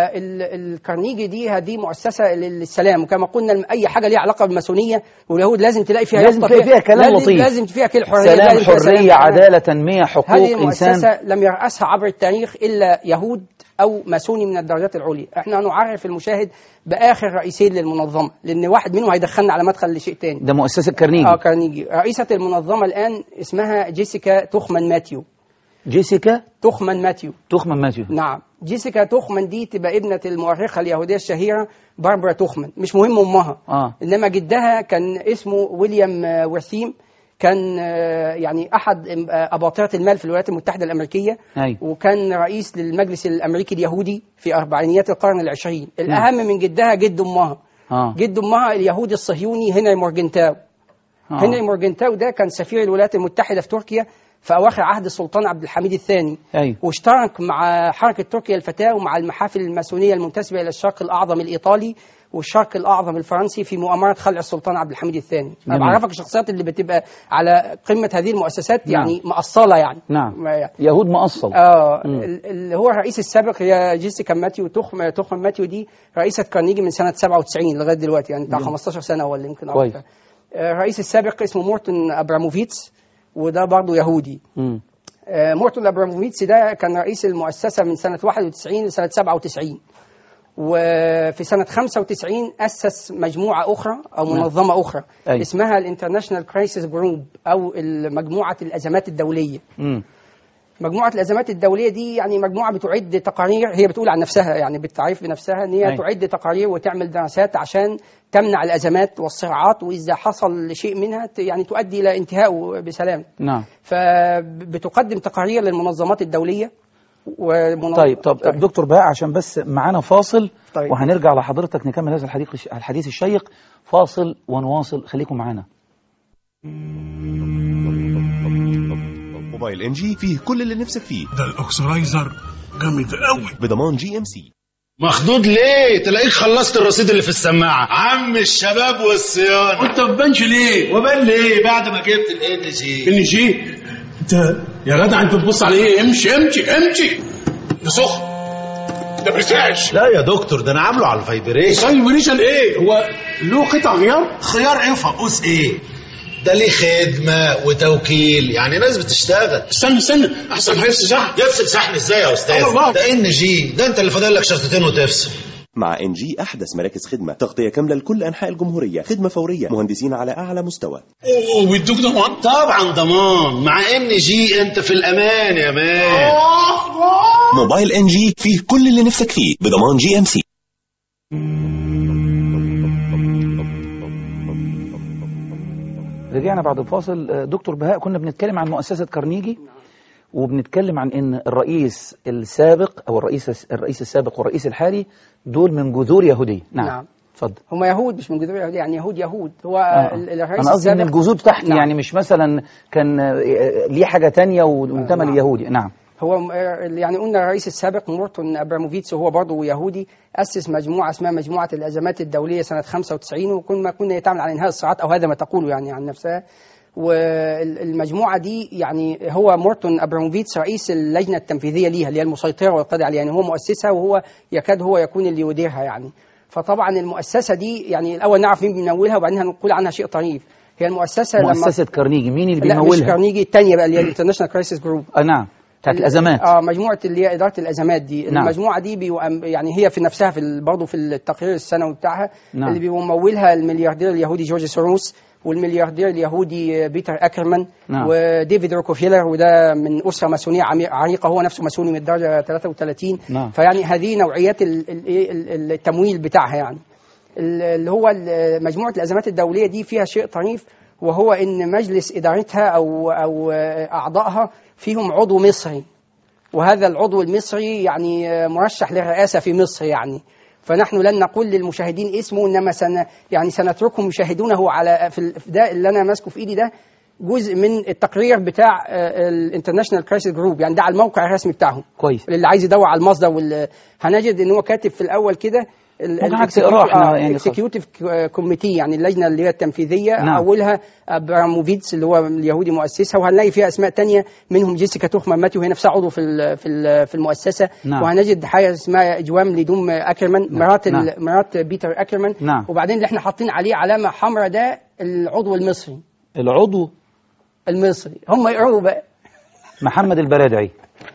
فالكارنيجي دي هذه مؤسسه للسلام وكما قلنا اي حاجه ليها علاقه بالماسونيه واليهود لازم تلاقي فيها لازم يافطة تلاقي فيها كلام لازم لطيف. لازم فيها كل حريه سلام لازم فيها حريه سلام. عداله تنميه حقوق هذه انسان المؤسسه لم يرأسها عبر التاريخ الا يهود او ماسوني من الدرجات العليا احنا نعرف المشاهد باخر رئيسين للمنظمه لان واحد منهم هيدخلنا على مدخل لشيء تاني ده مؤسسه كارنيجي اه كارنيجي رئيسه المنظمه الان اسمها جيسيكا توخمان ماتيو جيسيكا توخمان ماتيو تخمن ماتيو نعم جيسيكا توخمان دي تبقى ابنة المؤرخة اليهودية الشهيرة باربرا توخمان مش مهم أمها اه إنما جدها كان اسمه ويليام آه، وسيم كان آه، يعني احد آه، اباطره المال في الولايات المتحده الامريكيه أيوة. وكان رئيس للمجلس الامريكي اليهودي في اربعينيات القرن العشرين الاهم من جدها جد امها اه جد امها اليهودي الصهيوني هنري مورجنتاو آه. هنري مورجنتاو ده كان سفير الولايات المتحده في تركيا في اواخر عهد السلطان عبد الحميد الثاني ايوه واشترك مع حركه تركيا الفتاه ومع المحافل الماسونيه المنتسبه الى الشرق الاعظم الايطالي والشرق الاعظم الفرنسي في مؤامره خلع السلطان عبد الحميد الثاني انا جميل. بعرفك الشخصيات اللي بتبقى على قمه هذه المؤسسات نعم. يعني مأصله يعني نعم ما يعني يهود مؤصل اه مم. ال- اللي هو الرئيس السابق هي جيسيكا ماتيو تخم تخم ماتيو دي رئيسة كارنيجي من سنة 97 لغاية دلوقتي يعني بتاع مم. 15 سنة ولا يمكن كويس. أكتر آه، الرئيس السابق اسمه مورتون أبراموفيتس وده برضه يهودي مم. آه، مورتون أبراموفيتس ده كان رئيس المؤسسة من سنة 91 لسنة 97 وفي سنة 95 أسس مجموعة أخرى أو نعم. منظمة أخرى أي. اسمها الانترناشونال كرايسيس جروب أو مجموعة الأزمات الدولية مم. مجموعة الأزمات الدولية دي يعني مجموعة بتعد تقارير هي بتقول عن نفسها يعني بالتعريف بنفسها إن هي أي. تعد تقارير وتعمل دراسات عشان تمنع الأزمات والصراعات وإذا حصل شيء منها ت- يعني تؤدي إلى انتهائه بسلام نعم فبتقدم تقارير للمنظمات الدولية ومنظ... طيب طب دكتور بقى عشان بس معانا فاصل طيب. وهنرجع لحضرتك نكمل هذا الحديث الحديث الشيق فاصل ونواصل خليكم معانا موبايل ان جي فيه كل اللي نفسك فيه ده الاكسرايزر جامد قوي بضمان جي ام سي مخضوض ليه تلاقيك خلصت الرصيد اللي في السماعه عم الشباب والصيانه وانت ما بانش ليه وبان ليه بعد ما جبت الان جي ان جي انت يا جدع انت بتبص على ايه امشي امشي امشي ده سخن ده بريتاش لا يا دكتور ده انا عامله على الفايبريشن سايبريشن ايه هو له قطع غيار خيار ايه وفقوس ايه ده ليه خدمه وتوكيل يعني ناس بتشتغل استنى استنى احسن هيفصل صح يفصل شحن ازاي يا استاذ الله. ده ان جي ده انت اللي فاضل لك شرطتين وتفصل مع ان جي احدث مراكز خدمه تغطيه كامله لكل انحاء الجمهوريه خدمه فوريه مهندسين على اعلى مستوى وبيدوك ضمان طبعا ضمان مع ان جي انت في الامان يا مان موبايل ان جي فيه كل اللي نفسك فيه بضمان جي ام سي رجعنا بعد الفاصل آه، دكتور بهاء كنا بنتكلم عن مؤسسة كارنيجي وبنتكلم عن ان الرئيس السابق او الرئيس الرئيس السابق والرئيس الحالي دول من جذور يهودية نعم, نعم. اتفضل هم يهود مش من جذور يهود يعني يهود يهود هو آه. ال- الرئيس انا قصدي من السابق الجذور تحت نعم. يعني مش مثلا كان آه، ليه حاجة تانية وانتمى نعم. لليهودي نعم هو م- يعني قلنا الرئيس السابق مورتون ابراموفيتس وهو برضه يهودي اسس مجموعه اسمها مجموعه الازمات الدوليه سنه 95 وكنا كنا تعمل على انهاء الصراعات او هذا ما تقول يعني عن نفسها والمجموعه دي يعني هو مورتون ابراموفيتس رئيس اللجنه التنفيذيه ليها اللي هي المسيطره والقاضي عليها يعني هو مؤسسها وهو يكاد هو يكون اللي يديرها يعني فطبعا المؤسسه دي يعني الاول نعرف مين بيمولها وبعدين هنقول عنها شيء طريف هي المؤسسه لما مؤسسة كارنيجي مين اللي لا مش بيمولها كارنيجي الثانيه بقى اللي هي الانترناشونال كرايسيس جروب آه نعم بتاعت الازمات اه مجموعه اللي هي اداره الازمات دي نعم. المجموعه دي بيو يعني هي في نفسها في ال- برضه في التقرير السنوي بتاعها نعم. اللي بيمولها الملياردير اليهودي جورج سوروس والملياردير اليهودي بيتر اكرمان نعم. وديفيد روكوفيلر وده من اسره ماسونيه عمي- عريقه هو نفسه ماسوني من الدرجه 33 نعم. فيعني هذه نوعيات ال- ال- إيه ال- التمويل بتاعها يعني ال- اللي هو ال- مجموعه الازمات الدوليه دي فيها شيء طريف وهو ان مجلس ادارتها او او اعضائها فيهم عضو مصري وهذا العضو المصري يعني مرشح للرئاسة في مصر يعني فنحن لن نقول للمشاهدين اسمه انما سن يعني سنتركهم يشاهدونه على في ال- في ده اللي انا ماسكه في ايدي ده جزء من التقرير بتاع الانترناشونال كرايسيس جروب يعني ده على الموقع الرسمي بتاعهم كويس اللي عايز يدور على المصدر وال... هنجد ان هو كاتب في الاول كده ممكن حضرتك تقراه احنا يعني خلاص. الاكسكيوتيف كوميتي يعني اللجنه اللي هي التنفيذيه نعم. اولها ابراموفيتس اللي هو اليهودي مؤسسها وهنلاقي فيها اسماء تانية منهم جيسيكا توخمان ماتيو هي نفسها عضو في ال- في ال- في المؤسسه نعم. وهنجد حاجه اسمها اجوام لدوم اكرمان مرات ال- نعم. مرات بيتر اكرمان نعم. وبعدين اللي احنا حاطين عليه علامه حمراء ده العضو المصري العضو المصري هم يقروا بقى محمد البرادعي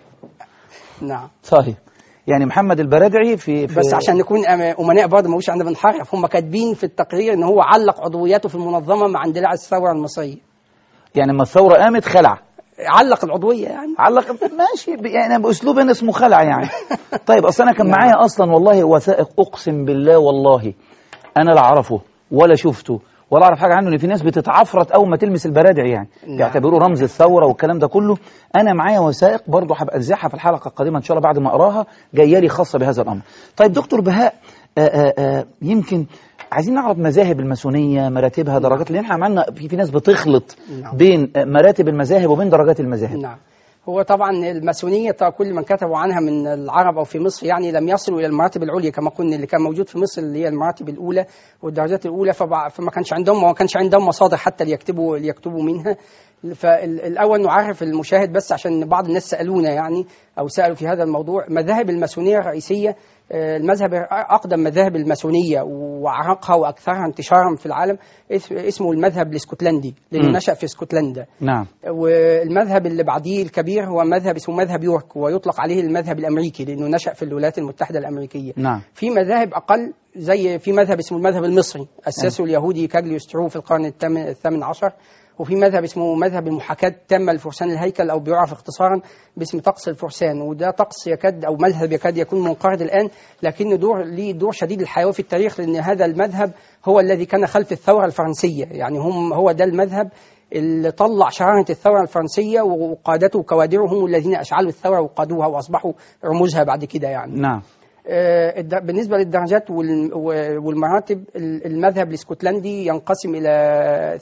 نعم طيب يعني محمد البرادعي في, في بس عشان نكون أم- امناء برضه ما عندنا بنحرف هم كاتبين في التقرير ان هو علق عضوياته في المنظمه مع اندلاع الثوره المصريه يعني لما الثوره قامت خلع علق العضويه يعني علق ماشي ب- يعني باسلوب هنا اسمه خلع يعني طيب اصل انا كان نعم. معايا اصلا والله وثائق اقسم بالله والله انا لا اعرفه ولا شفته ولا اعرف حاجه عنه ان في ناس بتتعفرت اول ما تلمس البرادع يعني نعم. بيعتبروه رمز الثوره والكلام ده كله انا معايا وثائق برضه هبقى انزعها في الحلقه القادمه ان شاء الله بعد ما اقراها جايه لي خاصه بهذا الامر طيب دكتور بهاء آآ آآ يمكن عايزين نعرف مذاهب الماسونيه مراتبها درجات لان احنا عملنا في, في ناس بتخلط نعم. بين آه، مراتب المذاهب وبين درجات المذاهب نعم هو طبعا الماسونية طبعاً كل من كتبوا عنها من العرب أو في مصر يعني لم يصلوا إلى المراتب العليا كما قلنا اللي كان موجود في مصر اللي هي المراتب الأولى والدرجات الأولى فبع- فما كانش عندهم ما كانش عندهم مصادر حتى ليكتبوا ليكتبوا منها فالأول نعرف المشاهد بس عشان بعض الناس سألونا يعني أو سألوا في هذا الموضوع مذاهب الماسونية الرئيسية آه، المذهب أقدم مذاهب الماسونية وأعرقها وأكثرها انتشارا في العالم اس- اسمه المذهب الاسكتلندي لأنه مم. نشأ في اسكتلندا نعم والمذهب اللي بعديه الكبير هو مذهب اسمه مذهب يورك ويطلق عليه المذهب الامريكي لانه نشا في الولايات المتحده الامريكيه. نعم في مذاهب اقل زي في مذهب اسمه المذهب المصري اسسه اليهودي كاجليوس ترو في القرن الثامن الثامن عشر وفي مذهب اسمه مذهب المحاكاة التامة لفرسان الهيكل أو بيعرف اختصارا باسم طقس الفرسان وده طقس يكاد أو مذهب يكاد يكون منقرض الآن لكنه دور ليه دور شديد الحيوية في التاريخ لأن هذا المذهب هو الذي كان خلف الثورة الفرنسية يعني هم هو ده المذهب اللي طلع شرارة الثورة الفرنسية وقادته وكوادره هم الذين أشعلوا الثورة وقادوها وأصبحوا رموزها بعد كده يعني نعم آه، الد- بالنسبة للدرجات وال- و- والمراتب ال- المذهب الاسكتلندي ينقسم إلى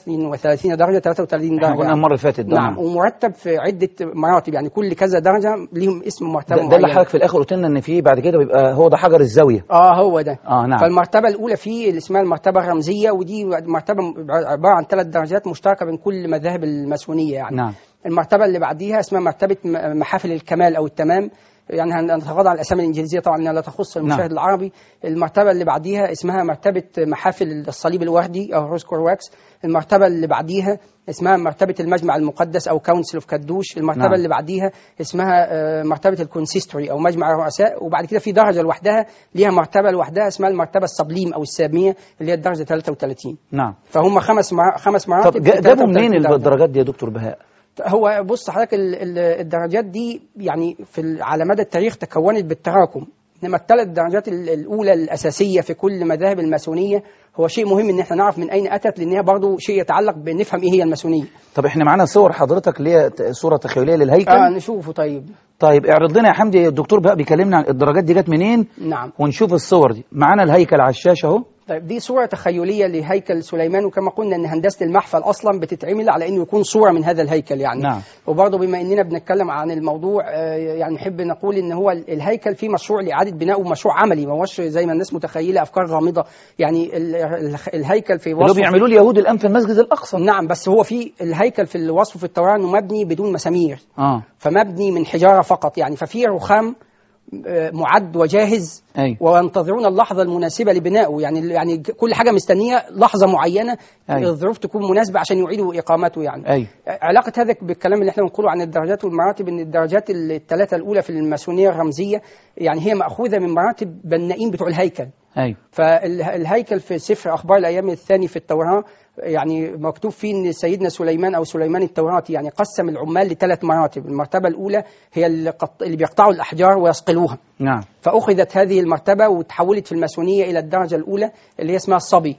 33 درجة 33 احنا درجة قلنا المره اللي فاتت ده نعم ومرتب في عدة مراتب يعني كل كذا درجة ليهم اسم مرتبة ده, ده اللي معين. حضرتك في الاخر قلت لنا ان في بعد كده بيبقى هو ده حجر الزاويه اه هو ده اه نعم فالمرتبة الأولى فيه اللي اسمها المرتبة الرمزية ودي مرتبة عبارة عن ثلاث درجات مشتركة بين كل مذاهب الماسونية يعني نعم المرتبة اللي بعديها اسمها مرتبة م- محافل الكمال أو التمام يعني هنتغاضى عن الأسامي الإنجليزية طبعا لأنها لا تخص المشاهد نعم. العربي المرتبة اللي بعديها اسمها مرتبة محافل الصليب الوردي أو روز كورواكس المرتبة اللي بعديها اسمها مرتبة المجمع المقدس أو كونسل اوف كدوش المرتبة نعم. اللي بعديها اسمها آه، مرتبة الكونسيستوري أو مجمع الرؤساء وبعد كده في درجة لوحدها ليها مرتبة لوحدها اسمها المرتبة السبليم أو السامية اللي هي الدرجة 33 نعم فهم خمس مع... خمس مراتب طب في جا- جابوا 33 منين درجة. الدرجات دي يا دكتور بهاء هو بص حضرتك ال- ال- الدرجات دي يعني في ال- على مدى التاريخ تكونت بالتراكم انما الثلاث درجات ال- الاولى الاساسيه في كل مذاهب الماسونيه هو شيء مهم ان احنا نعرف من اين اتت لان هي برضه شيء يتعلق بنفهم ايه هي الماسونيه طب احنا معانا صور حضرتك اللي هي ت- صوره تخيليه للهيكل اه نشوفه طيب طيب اعرض لنا يا حمدي الدكتور بقى بيكلمنا عن الدرجات دي جت منين نعم ونشوف الصور دي معانا الهيكل على الشاشه اهو طيب دي صورة تخيلية لهيكل سليمان وكما قلنا ان هندسة المحفل اصلا بتتعمل على انه يكون صورة من هذا الهيكل يعني نعم. وبرضه بما اننا بنتكلم عن الموضوع آه، يعني نحب نقول ان هو ال- الهيكل فيه مشروع لاعادة بنائه مشروع عملي ما هوش زي ما الناس متخيلة افكار غامضة يعني ال- ال- الهيكل في اللي وصفه بيعملوه اليهود الان في المسجد الاقصى نعم بس هو في الهيكل في الوصف في التوراة انه مبني بدون مسامير اه فمبني من حجارة فقط يعني ففي رخام آه، معد وجاهز ايوه وينتظرون اللحظة المناسبة لبنائه يعني يعني كل حاجة مستنية لحظة معينة أيوة. الظروف تكون مناسبة عشان يعيدوا إقامته يعني ايوه علاقة هذا بالكلام اللي احنا بنقوله عن الدرجات والمراتب ان الدرجات الثلاثة الأولى في الماسونية الرمزية يعني هي مأخوذة من مراتب بنائين بتوع الهيكل ايوه فالهيكل في سفر أخبار الأيام الثاني في التوراة يعني مكتوب فيه ان سيدنا سليمان او سليمان التوراتي يعني قسم العمال لثلاث مراتب، المرتبه الاولى هي اللي, قط... اللي بيقطعوا الاحجار ويصقلوها، نعم فأخذت هذه المرتبة وتحولت في الماسونية إلى الدرجة الأولى اللي هي اسمها الصبي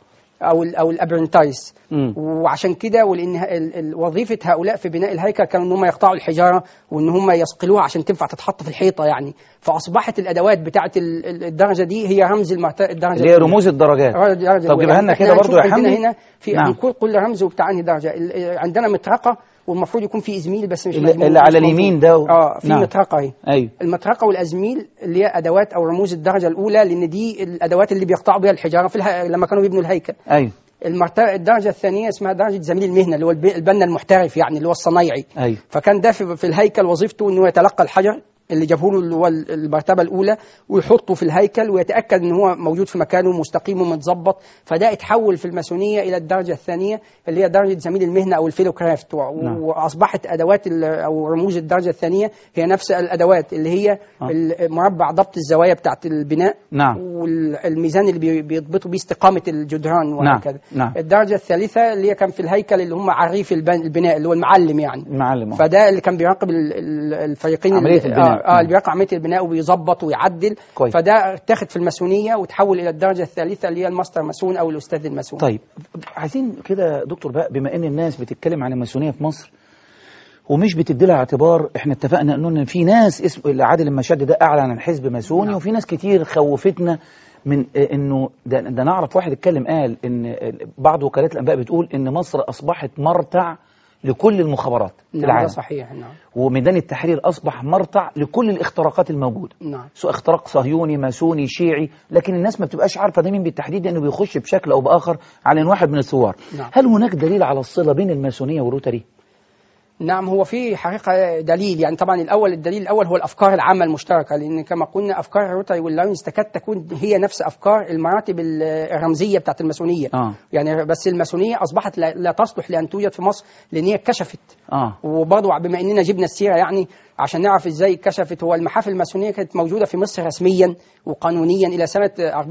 أو ال أو الأبرنتايز مم. وعشان كده ولأن ه- ال- ال- وظيفة هؤلاء في بناء الهيكل كانوا إن هم يقطعوا الحجارة وإن هم يصقلوها عشان تنفع تتحط في الحيطة يعني فأصبحت الأدوات بتاعة ال- ال- الدرجة دي هي رمز المرت... الدرجة اللي هي الأولى. رموز الدرجات الدرجة طب الأولى. جيبها لنا إحنا كده برضو يا هنشوف عندنا حمدي هنا في نعم. نعم. كل رمز وبتاع أنهي درجة ال- عندنا مطرقة والمفروض يكون في إزميل بس مش اللي- مجموع- اللي مش على موجود. اليمين ده و- اه في نعم. مطرقة اهي ايوه المطرقه والازميل اللي هي ادوات او رموز الدرجه الاولى لان دي الادوات اللي بيقطعوا بها الحجاره في الها... لما كانوا بيبنوا الهيكل ايوه المرت... الدرجه الثانيه اسمها درجه زميل المهنه اللي هو الب... البنا المحترف يعني اللي هو الصنايعي ايوه فكان ده في, في الهيكل وظيفته انه يتلقى الحجر اللي جابه له اللي هو المرتبه الاولى ويحطه في الهيكل ويتاكد ان هو موجود في مكانه مستقيم ومتظبط فده اتحول في الماسونيه الى الدرجه الثانيه اللي هي درجه زميل المهنه او الفيلو كرافت و- نعم. واصبحت ادوات ال- او رموز الدرجه الثانيه هي نفس الادوات اللي هي آه. مربع ضبط الزوايا بتاعت البناء نعم والميزان اللي بي- بيضبطوا بيه استقامه الجدران وهكذا نعم. الدرجه الثالثه اللي هي كان في الهيكل اللي هم عريف البن- البناء اللي هو المعلم يعني معلم أهو. فده اللي كان بيراقب ال- ال- الفريقين عملية ال- البناء. اه نعم. اللي بيقع عمليه البناء وبيظبط ويعدل كويس. فده اتاخد في الماسونيه وتحول الى الدرجه الثالثه اللي هي الماستر ماسون او الاستاذ الماسون طيب عايزين كده دكتور بقى بما ان الناس بتتكلم عن الماسونيه في مصر ومش بتدي لها اعتبار احنا اتفقنا انه في ناس اسم عادل المشاد ده اعلن عن حزب ماسوني نعم. وفي ناس كتير خوفتنا من آه، انه ده, ده نعرف واحد اتكلم قال ان آه، بعض وكالات الانباء بتقول ان مصر اصبحت مرتع لكل المخابرات في نعم ده العالم صحيح نعم وميدان التحرير اصبح مرتع لكل الاختراقات الموجوده نعم سواء اختراق صهيوني ماسوني شيعي لكن الناس ما بتبقاش عارفه ده مين بالتحديد لانه بيخش بشكل او باخر على إن واحد من الثوار نعم. هل هناك دليل على الصله بين الماسونيه والروتري نعم هو في حقيقة دليل يعني طبعا الأول الدليل الأول هو الأفكار العامة المشتركة لأن كما قلنا أفكار الروتري واللايونز تكاد تكون هي نفس أفكار المراتب ال- الرمزية بتاعت الماسونية اه يعني بس الماسونية أصبحت لا, لا تصلح لأن توجد في مصر لأن هي اتكشفت اه وبرضه بما اننا جبنا السيره يعني عشان نعرف ازاي اتكشفت هو المحافل الماسونيه كانت موجوده في مصر رسميا وقانونيا الى سنه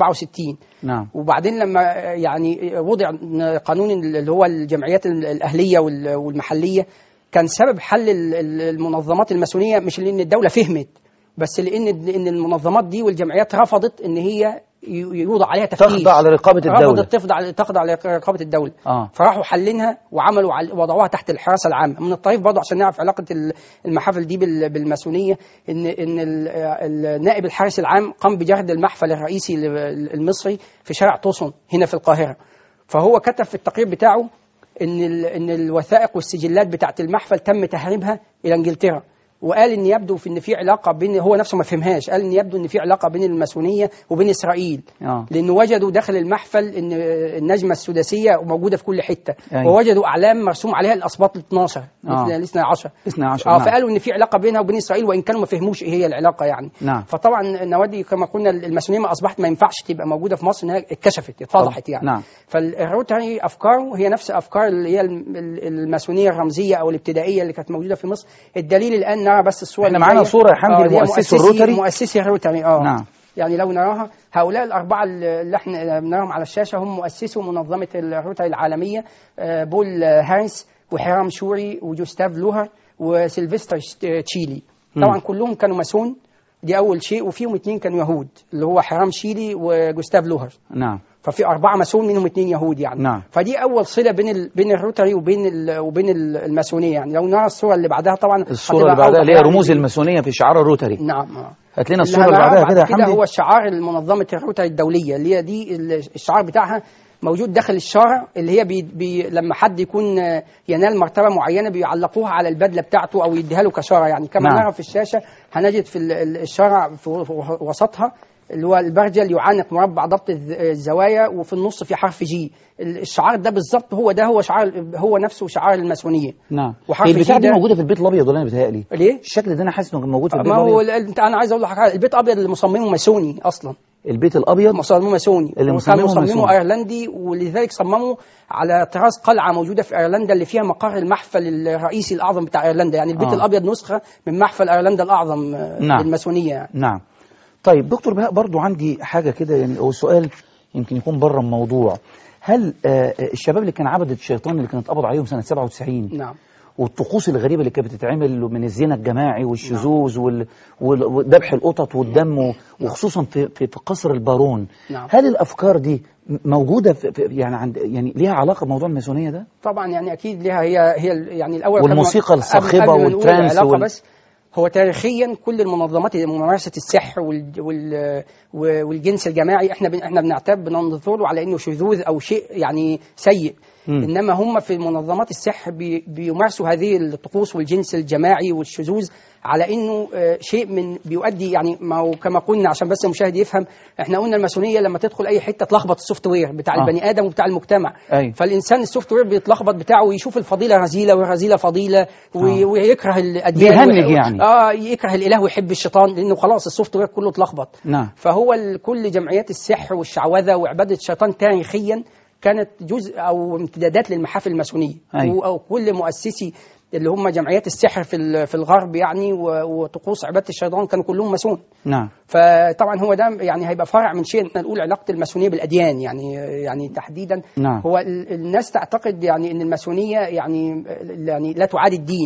64 نعم وبعدين لما يعني وضع قانون اللي هو الجمعيات الاهليه وال- والمحليه كان سبب حل ال- ال- المنظمات الماسونيه مش لان الدوله فهمت بس لان ان المنظمات دي والجمعيات رفضت ان هي ي- يوضع عليها تفتيش تخضع لرقابه الدوله رفضت تخضع تخضع لرقابه الدوله اه فراحوا حلينها وعملوا عل- وضعوها تحت الحراسه العامه من الطريف برضه عشان نعرف علاقه ال- المحافل دي بال- بالماسونيه ان ان ال- النائب الحارس العام قام بجرد المحفل الرئيسي ل- المصري في شارع توسون هنا في القاهره فهو كتب في التقرير بتاعه ان ال- ان الوثائق والسجلات بتاعه المحفل تم تهريبها الى انجلترا وقال ان يبدو في ان في علاقه بين هو نفسه ما فهمهاش قال ان يبدو ان في علاقه بين الماسونيه وبين اسرائيل اه لانه وجدوا داخل المحفل ان النجمه السداسيه موجوده في كل حته أيوة. ووجدوا اعلام مرسوم عليها الاسباط ال 12 آه. الاثنى عشر 12 اه نعم. فقالوا ان في علاقه بينها وبين اسرائيل وان كانوا ما فهموش ايه هي العلاقه يعني نعم فطبعا النوادي كما قلنا الماسونيه ما اصبحت ما ينفعش تبقى موجوده في مصر انها اتكشفت اتفضحت يعني نعم فالروتري افكاره هي نفس افكار اللي هي الم- ال- الماسونيه الرمزيه او الابتدائيه اللي كانت موجوده في مصر الدليل الان نرى بس الصور احنا اللي معانا جاية. صورة يا حمدي آه، اللي هي لمؤسسي مؤسسي- الروتري. مؤسسي الروتري اه نعم يعني لو نراها هؤلاء الأربعة اللي احنا بنراهم على الشاشة هم مؤسسو منظمة الروتري العالمية آه، بول هاريس وحرام شوري وجوستاف لوهر وسيلفستر شت- تشيلي طبعا مم. كلهم كانوا ماسون دي أول شيء وفيهم اثنين كانوا يهود اللي هو حرام شيلي وجوستاف لوهر نعم ففي أربعة ماسون منهم اثنين يهود يعني نعم. فدي أول صلة بين ال... بين الروتري وبين ال... وبين ال- الماسونية يعني لو نرى الصورة اللي بعدها طبعا الصوره هتبقى اللي بعدها أوضح اللي هي يعني. رموز الماسونيه في شعار الروتري نعم آه. هات لنا اللي الصوره اللي هنراها بعدها بعد كده يا كده حمدي هو شعار المنظمة الروتري الدولية اللي هي دي ال- الشعار بتاعها موجود داخل الشارع اللي هي بي بي لما حد يكون آه، ينال مرتبة معينة بيعلقوها على البدلة بتاعته أو يديها له كشارة يعني كما نعم. نرى في الشاشة هنجد في ال- ال- الشارع في في وسطها اللي هو البرجل يعانق مربع ضبط الز- الزوايا وفي النص في حرف جي ال- الشعار ده بالظبط هو ده هو شعار هو نفسه شعار الماسونية نعم وحرف هي البتاع جي دي ده- موجوده في البيت الابيض ولا انا بتهيألي ليه؟ الشكل ده انا حاسس انه كان موجود في البيت ما هو الابيض ال- انت انا عايز اقول لك حاجه البيت ابيض اللي مصممه ماسوني اصلا البيت الابيض مصممه ماسوني اللي وكان مصممه مصممه ماسوني. ايرلندي ولذلك صمموا على طراز قلعه موجوده في ايرلندا اللي فيها مقر المحفل الرئيسي الاعظم بتاع ايرلندا يعني البيت آه. آه. الابيض نسخه من محفل ايرلندا الاعظم آه، نعم. للماسونيه يعني نعم طيب دكتور بهاء برضو عندي حاجة كده يعني هو سؤال يمكن يكون بره الموضوع هل آه، آه، الشباب اللي كان عبدة الشيطان اللي كانت قبض عليهم سنة 97 نعم والطقوس الغريبة اللي كانت بتتعمل من الزنا الجماعي والشذوذ وال- وال- وذبح القطط والدم و- وخصوصا في, في, في قصر البارون نعم. هل الأفكار دي م- موجودة في في- يعني عند يعني ليها علاقة بموضوع الماسونية ده؟ طبعا يعني اكيد ليها هي هي ال- يعني الاول والموسيقى قبل- الصاخبة قبل ما نقول والترانس العلاقة وال- بس هو تاريخيا كل المنظمات ممارسه السحر وال وال والجنس الجماعي احنا بن احنا بنعتبر بننظره على انه شذوذ او شيء يعني سيء مم. انما هم في منظمات السحر بي بيمارسوا هذه الطقوس والجنس الجماعي والشذوذ على انه آه، شيء من بيؤدي يعني ما هو كما قلنا عشان بس المشاهد يفهم احنا قلنا الماسونيه لما تدخل اي حته تلخبط السوفت وير بتاع آه. البني ادم وبتاع المجتمع أيوة. فالانسان السوفت وير بيتلخبط بتاعه ويشوف الفضيله رذيله والرذيله فضيله وي- آه. ويكره الاديان بيهنج وي- يعني. اه يكره الاله ويحب الشيطان لانه خلاص السوفت وير كله اتلخبط نعم فهو ال- كل جمعيات السحر والشعوذه وعباده الشيطان تاريخيا كانت جزء او امتدادات للمحافل الماسونيه أيوة. و- او كل مؤسسي اللي هم جمعيات السحر في ال- في الغرب يعني و- وطقوس عباده الشيطان كانوا كلهم ماسون نعم فطبعا هو ده يعني هيبقى فرع من شيء احنا نقول علاقه الماسونيه بالاديان يعني يعني تحديدا نعم. هو ال- الناس تعتقد يعني ان الماسونيه يعني يعني لا تعادي الدين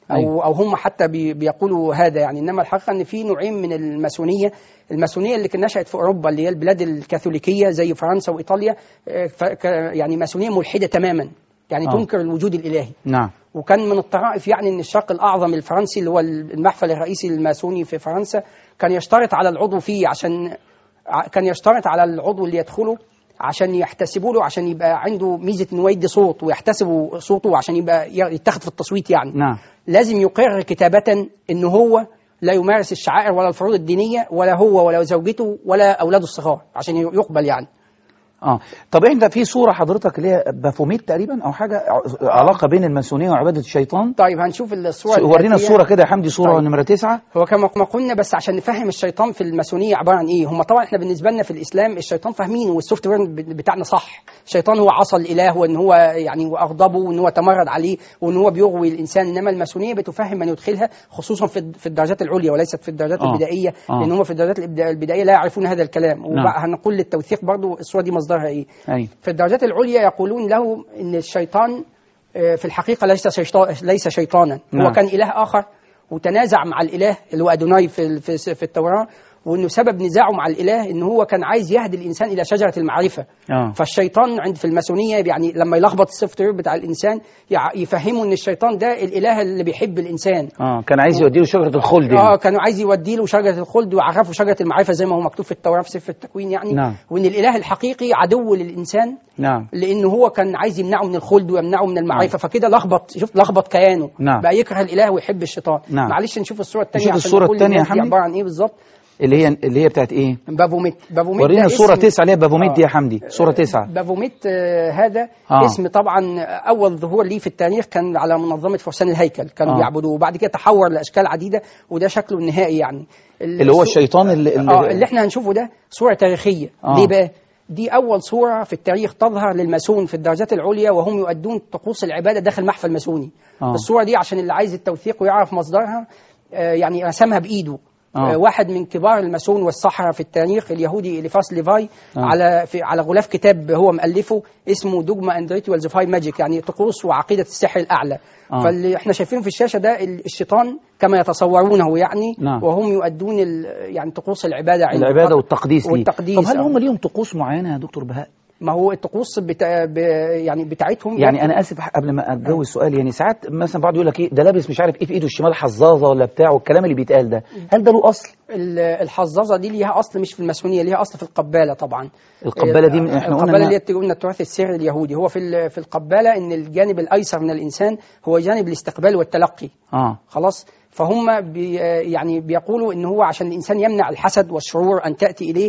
او أيوة. او هم حتى بي بيقولوا هذا يعني انما الحقيقه ان في نوعين من الماسونيه الماسونيه اللي كانت نشات في اوروبا اللي هي البلاد الكاثوليكيه زي فرنسا وايطاليا آه، ف- ك- يعني ماسونيه ملحده تماما يعني آه. تنكر الوجود الالهي نعم وكان من الطرائف يعني ان الشرق الاعظم الفرنسي اللي هو المحفل الرئيسي الماسوني في فرنسا كان يشترط على العضو فيه عشان ع- كان يشترط على العضو اللي يدخله عشان يحتسبوا له عشان يبقى عنده ميزه انه يدي صوت ويحتسبوا صوته عشان يبقى ي- يتخذ في التصويت يعني نعم لازم يقر كتابة ان هو لا يمارس الشعائر ولا الفروض الدينية ولا هو ولا زوجته ولا اولاده الصغار عشان يقبل يعني اه طب احنا في صوره حضرتك اللي هي بافوميت تقريبا او حاجه ع- علاقه بين الماسونيه وعباده الشيطان طيب هنشوف الصورة ورينا الآتية. الصوره كده يا حمدي صوره طيب. نمره تسعة هو كما ما قلنا بس عشان نفهم الشيطان في الماسونيه عباره عن ايه هم طبعا احنا بالنسبه لنا في الاسلام الشيطان فاهمينه والسوفت وير بتاعنا صح الشيطان هو عصى الاله وان هو يعني واغضبه وان هو تمرد عليه وان هو بيغوي الانسان انما الماسونيه بتفهم من يدخلها خصوصا في في الدرجات العليا وليست في الدرجات آه. البدائيه آه. لان هم في الدرجات الإبدا- البدائيه لا يعرفون هذا الكلام نعم. وهنقول للتوثيق برضو الصوره دي مصدرها ايه ايوه في الدرجات العليا يقولون له ان الشيطان آه، في الحقيقه ليس شيطان ليس شيطانا نعم. هو كان اله اخر وتنازع مع الاله اللي هو ادوناي في ال- في في التوراه وانه سبب نزاعه مع الاله ان هو كان عايز يهدي الانسان الى شجره المعرفه اه فالشيطان عند في الماسونيه يعني لما يلخبط السوفت وير بتاع الانسان يع- يفهمه ان الشيطان ده الاله اللي بيحب الانسان اه كان عايز يوديله شجره الخلد اه يعني. كانوا عايز يودي له شجره الخلد ويعرفه شجره المعرفه زي ما هو مكتوب في التوراه في سفر التكوين يعني نعم. وان الاله الحقيقي عدو للانسان نعم لانه هو كان عايز يمنعه من الخلد ويمنعه من المعرفه فكده لخبط شوف لخبط كيانه نعم. بقى يكره الاله ويحب الشيطان نعم. معلش نشوف الصوره الثانيه نشوف عشان الصورة نقول التانية يا الناس دي حمدي. عباره عن ايه بالظبط اللي هي اللي هي بتاعت ايه بافوميت بافوميت ورينا ده الصوره اسم- تسعة اللي هي بافوميت دي يا آه. حمدي صوره تسعة بافوميت آه، هذا آه. آه. اسم طبعا اول ظهور ليه في التاريخ كان على منظمه فرسان الهيكل كانوا آه. آه. بيعبدوه وبعد كده تحور لاشكال عديده وده شكله النهائي يعني اللي هو الشيطان اللي, اللي اه اللي احنا هنشوفه ده صوره تاريخيه آه. آه. ليه بقى دي اول صوره في التاريخ تظهر للماسون في الدرجات العليا وهم يؤدون طقوس العباده داخل محفل ماسوني آه. الصوره دي عشان اللي عايز التوثيق ويعرف مصدرها آه، يعني رسمها بايده آه. آه. واحد من كبار الماسون والسحرة في التاريخ اليهودي إليفاس ليفاي آه. آه. على في على غلاف كتاب هو مؤلفه اسمه دوجما اند ريتوالز فاي ماجيك يعني طقوس وعقيده السحر الاعلى آه. آه. فاللي احنا شايفينه في الشاشه ده ال- الشيطان كما يتصورونه يعني نعم. وهم يؤدون ال- يعني طقوس العباده عند العباده والتقديس ليه والتقديس طب هل آه. هم ليهم طقوس معينه يا دكتور بهاء ما هو الطقوس بتا... ب... يعني بتاعتهم يعني انا اسف قبل ما اتجوز سؤال يعني ساعات مثلا بعض يقول لك ايه ده لابس مش عارف ايه في ايده الشمال حظاظه ولا بتاع والكلام اللي بيتقال ده هل ده له اصل ال- الحظاظه دي ليها اصل مش في الماسونيه ليها اصل في القباله طبعا القبالة دي من- احنا قلنا القباله إنها- اللي هي قلنا التراث السري اليهودي هو في ال- في القباله ان الجانب الايسر من الانسان هو جانب الاستقبال والتلقي اه خلاص فهم بي يعني بيقولوا ان هو عشان الانسان يمنع الحسد والشرور ان تاتي اليه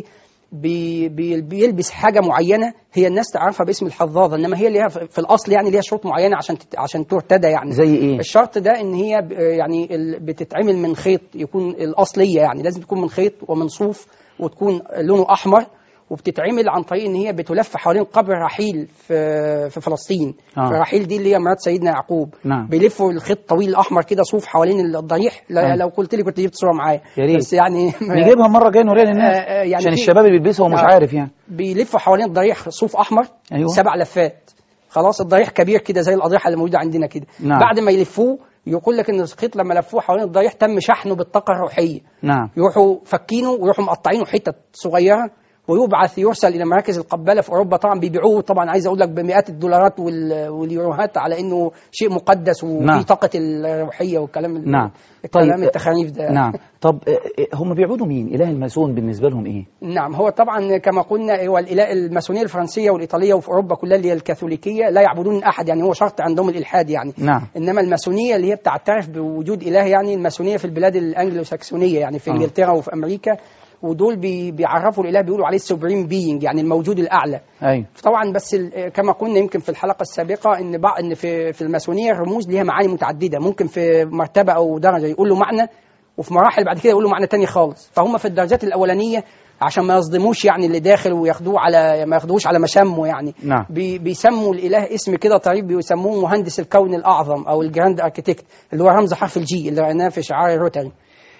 بي بي بيلبس حاجه معينه هي الناس تعرفها باسم الحظاظه انما هي ليها في في الاصل يعني ليها شروط معينه عشان تت- عشان ترتدى يعني زي ايه الشرط ده ان هي ب- يعني ال- بتتعمل من خيط يكون الاصليه يعني لازم تكون من خيط ومن صوف وتكون لونه احمر وبتتعمل عن طريق ان هي بتلف حوالين قبر رحيل في في فلسطين آه. آه. رحيل دي اللي هي مرات سيدنا يعقوب نعم. بيلفوا الخيط طويل احمر كده صوف حوالين الضريح آه. لا لو قلت لي كنت جبت صوره معايا يا ريت. بس يعني نجيبها مره جايه نوريها للناس آه، آه، يعني عشان في- الشباب اللي بيلبسها ومش آه. عارف يعني بيلفوا حوالين الضريح صوف احمر أيوة. سبع لفات خلاص الضريح كبير كده زي الاضرحه اللي موجوده عندنا كده نعم. بعد ما يلفوه يقول لك ان الخيط لما لفوه حوالين الضريح تم شحنه بالطاقه الروحيه نعم يروحوا فكينه ويروحوا مقطعينه حتت صغيره ويبعث يرسل الى مراكز القباله في اوروبا طبعا بيبيعوه طبعا عايز اقول لك بمئات الدولارات وال- واليوروهات على انه شيء مقدس وفي نعم. طاقه الروحيه والكلام ال- نعم. الكلام طيب، التخانيف ده نعم طب آه، آه، هم بيعبدوا مين اله الماسون بالنسبه لهم ايه نعم هو طبعا كما قلنا هو الإله الماسونيه الفرنسيه والايطاليه وفي اوروبا كلها اللي هي الكاثوليكيه لا يعبدون احد يعني هو شرط عندهم الالحاد يعني نعم انما الماسونيه اللي هي بتعترف بوجود اله يعني الماسونيه في البلاد الانجلو ساكسونيه يعني في آه. انجلترا وفي امريكا ودول بي بيعرفوا الاله بيقولوا عليه السوبريم بينج يعني الموجود الاعلى ايوه طبعا بس ال- كما قلنا يمكن في الحلقه السابقه ان بعض ان في في الماسونيه الرموز ليها معاني متعدده ممكن في مرتبه او درجه يقول له معنى وفي مراحل بعد كده يقول له معنى تاني خالص فهم في الدرجات الاولانيه عشان ما يصدموش يعني اللي داخل وياخدوه على ما ياخدوش على مشامه يعني نعم. بي بيسموا الاله اسم كده طريب بيسموه مهندس الكون الاعظم او الجراند اركيتكت اللي هو رمز حرف الجي اللي رأيناه في شعار الروتري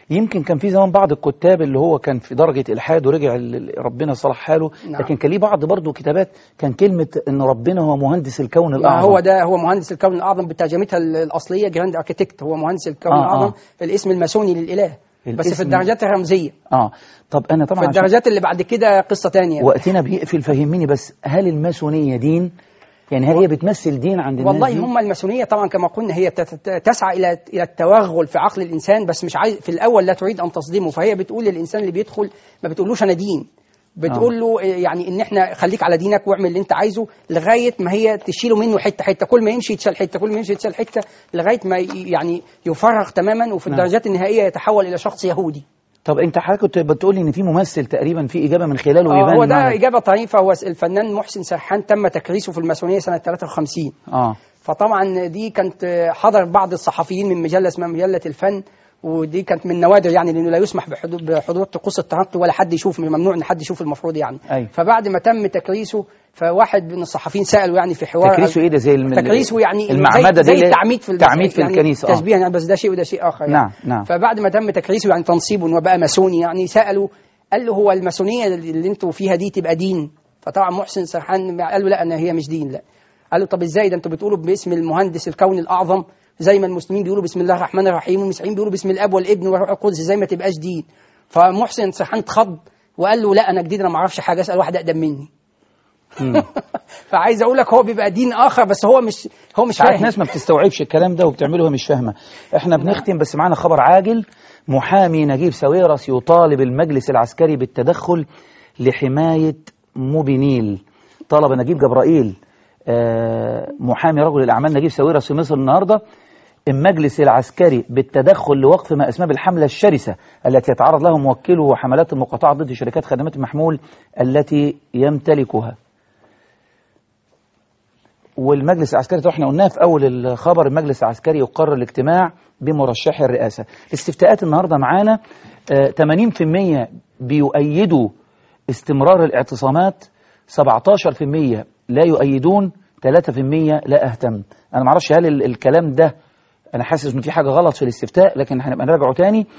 يمكن كان في زمان بعض الكتاب اللي هو كان في درجة إلحاد ورجع ل- ل- ربنا صلح حاله نعم. لكن كان ليه بعض برضه كتابات كان كلمة إن ربنا هو مهندس الكون ما الأعظم هو ده هو مهندس الكون الاعظم بترجمتها ال- الاصليه جراند اركيتكت هو مهندس الكون آه، الاعظم آه. الاسم الماسوني للاله بس الاسم- في الدرجات الرمزيه آه طب أنا طبعا في عشان الدرجات اللي بعد كده قصه تانية وقتنا بيقفل فهميني بس هل الماسونية دين؟ يعني هل هي بتمثل دين عند الناس والله دي؟ هم الماسونيه طبعا كما قلنا هي تت- تت- تسعى الى الى التوغل في عقل الانسان بس مش عايز في الاول لا تريد ان تصدمه فهي بتقول للانسان اللي بيدخل ما بتقولوش انا دين بتقول له إيه يعني ان احنا خليك على دينك واعمل اللي انت عايزه لغايه ما هي تشيله منه حته حته كل ما يمشي يتشال حته كل ما يمشي يتشال حته لغايه ما ي- يعني يفرغ تماما وفي نعم. الدرجات النهائيه يتحول الى شخص يهودي طب أنت حضرتك كنت بتقولي إن في ممثل تقريبا في إجابة من خلاله آه، يبان هو ده المعنى. اجابه طريفه هو الفنان محسن سرحان تم تكريسه في الماسونيه سنه 53 آه فطبعا دي كانت حضر بعض الصحفيين من مجله اسمها مجله الفن ودي كانت من نوادر يعني لانه لا يسمح بحضور بحضور طقوس التنقي ولا حد يشوف ممنوع ان حد يشوف المفروض يعني أيوة. فبعد ما تم تكريسه فواحد من الصحفيين ساله يعني في حوار تكريسه إيه ده زي الم- تكريسه يعني إنه المعمدة زي, دي زي اللي- التعميد في تعميد في يعني الكنيسة، آه. تشبيها يعني بس ده شيء وده شيء اخر يعني. نعم، نعم. فبعد ما تم تكريسه يعني تنصيبه انه بقى ماسوني يعني سالوا قال له هو الماسونيه اللي انتوا فيها دي تبقى دين فطبعا محسن سرحان قال له لا انا هي مش دين لا قال له طب ازاي ده انتوا بتقولوا باسم المهندس الكون الاعظم زي ما المسلمين بيقولوا بسم الله الرحمن الرحيم والمسيحيين بيقولوا بسم الاب والابن والروح القدس ازاي ما تبقاش دين فمحسن سرحان اتخض وقال له لا انا جديد انا ما اعرفش حاجه اسال واحد اقدم مني مم. فعايز اقول لك هو بيبقى دين اخر بس هو مش هو مش ساعات فاهم ناس ما بتستوعبش الكلام ده وبتعمله وهي مش فاهمه احنا بنختم بس معانا خبر عاجل محامي نجيب ساويرس يطالب المجلس العسكري بالتدخل لحمايه موبينيل طلب نجيب جبرائيل آه، محامي رجل الاعمال نجيب ساويرس في مصر النهارده المجلس العسكري بالتدخل لوقف ما اسماه بالحمله الشرسه التي يتعرض لها موكله وحملات المقاطعه ضد شركات خدمات المحمول التي يمتلكها والمجلس العسكري طبعا احنا قلناها في اول الخبر المجلس العسكري يقرر الاجتماع بمرشحي الرئاسه الاستفتاءات النهارده معانا آه، 80% بيؤيدوا استمرار الاعتصامات 17% لا يؤيدون 3% لا اهتم انا ما اعرفش هل ال- الكلام ده انا حاسس ان في حاجه غلط في الاستفتاء لكن هنبقى نراجعه تاني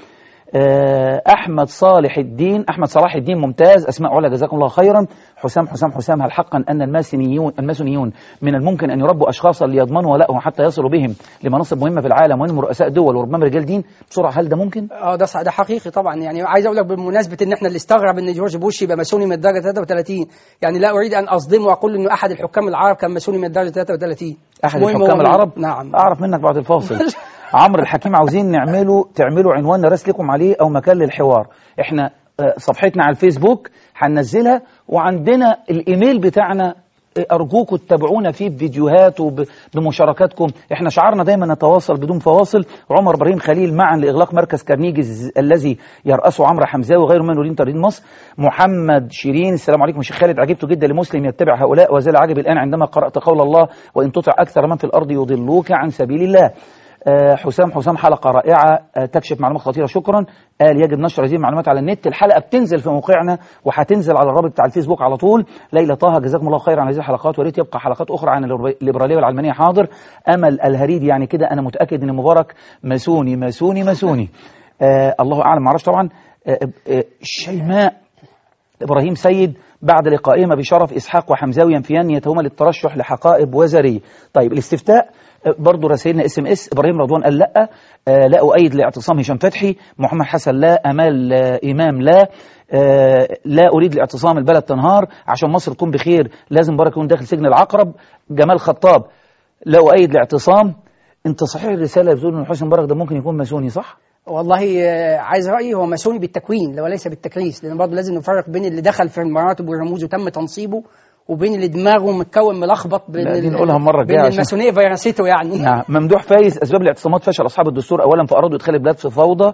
آه، احمد صالح الدين احمد صلاح الدين ممتاز اسماء علا جزاكم الله خيرا حسام حسام حسام هل حقا ان الماسونيون الماسونيون من الممكن ان يربوا اشخاصا ليضمنوا ولائهم حتى يصلوا بهم لمناصب مهمه في العالم وانهم رؤساء دول وربما رجال دين بسرعه هل ده ممكن؟ اه ده صح- ده حقيقي طبعا يعني عايز اقول لك بالمناسبه ان احنا اللي استغرب ان جورج بوش يبقى ماسوني من الدرجه 33 يعني لا اريد ان اصدمه واقول انه احد الحكام العرب كان ماسوني من الدرجه 33 احد المهم هو الحكام مين؟ العرب نعم اعرف منك بعد الفاصل عمرو الحكيم عاوزين نعمله تعملوا عنوان نراسلكم عليه او مكان للحوار احنا آه، صفحتنا على الفيسبوك هننزلها وعندنا الايميل بتاعنا آه، ارجوكم تتابعونا فيه بفيديوهات وبمشاركاتكم احنا شعارنا دايما نتواصل بدون فواصل عمر ابراهيم خليل معا لاغلاق مركز كارنيجي الز- الذي يرأسه عمرو حمزاوي وغيره من يريد تريد مصر محمد شيرين السلام عليكم يا شيخ خالد عجبت جدا لمسلم يتبع هؤلاء وزال عجب الان عندما قرأت قول الله وان تطع اكثر من في الارض يضلوك عن سبيل الله آه، حسام حسام حلقة رائعة آه، تكشف معلومات خطيرة شكرا قال يجب نشر هذه المعلومات على النت الحلقة بتنزل في موقعنا وهتنزل على الرابط بتاع الفيسبوك على طول ليلى طه جزاكم الله خير عن هذه الحلقات وريت يبقى حلقات أخرى عن الليبر- الليبرالية والعلمانية حاضر أمل الهريدي يعني كده أنا متأكد إن مبارك ماسوني ماسوني ماسوني آه الله أعلم معرفش طبعا آه آه شيماء إبراهيم سيد بعد لقائهما بشرف إسحاق وحمزاوي ينفيان نيتهما للترشح لحقائب وزارية طيب الاستفتاء آه، برضه رسائلنا اس ام اس ابراهيم رضوان قال لا آه، لا اؤيد لاعتصام هشام فتحي محمد حسن لا امال آه، امام لا آه، لا اريد لاعتصام البلد تنهار عشان مصر تكون بخير لازم مبارك يكون داخل سجن العقرب جمال خطاب لا اؤيد لاعتصام انت صحيح الرساله بتقول ان حسني مبارك ده ممكن يكون ماسوني صح؟ والله آه، عايز رايي هو ماسوني بالتكوين وليس بالتكريس لان برضه لازم نفرق بين اللي دخل في المراتب والرموز وتم تنصيبه وبين اللي دماغه متكون ملخبط بين لا، دي ال- نقولها المرة الجاية بين عشان- الماسونيه فيروسيته يعني نعم ممدوح فايز اسباب الاعتصامات فشل اصحاب الدستور اولا فارادوا ادخال البلاد في فوضى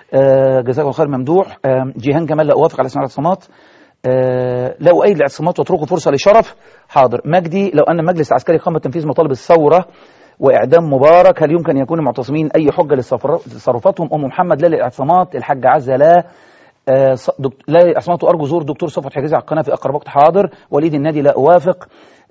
آه جزاك الله خير ممدوح آه جيهان كمال لا اوافق على اسماء الاعتصامات آه لا اؤيد الاعتصامات واتركوا فرصه لشرف حاضر مجدي لو ان المجلس العسكري قام بتنفيذ مطالب الثوره واعدام مبارك هل يمكن ان يكون المعتصمين اي حجه لتصرفاتهم ام محمد لا للاعتصامات الحاج عزه لا آه، ص- دك... لا الاعتصامات وارجو زور دكتور صفوت حجازي على القناه في اقرب وقت حاضر وليد النادي لا اوافق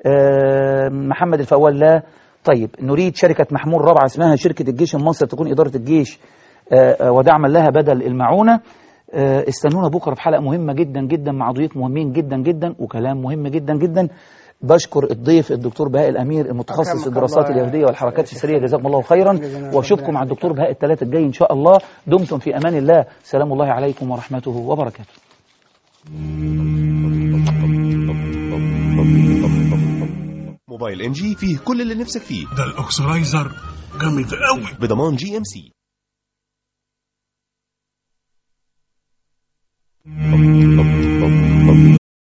آه، محمد الفوال لا طيب نريد شركه محمول رابعه اسمها شركه الجيش المصري تكون اداره الجيش آه، ودعما لها بدل المعونة آه، استنونا بكرة في حلقة مهمة جدا جدا مع ضيوف مهمين جدا جدا وكلام مهم جدا جدا بشكر الضيف الدكتور بهاء الأمير المتخصص أكرمك في الدراسات الله. اليهودية والحركات السرية جزاكم الله خيرا جزانا واشوفكم الله مع الدكتور بهاء الثلاثة الجاي إن شاء الله دمتم في أمان الله سلام الله عليكم ورحمته وبركاته موبايل ام جي فيه كل اللي نفسك فيه ده الاكسرايزر جامد قوي بضمان جي ام سي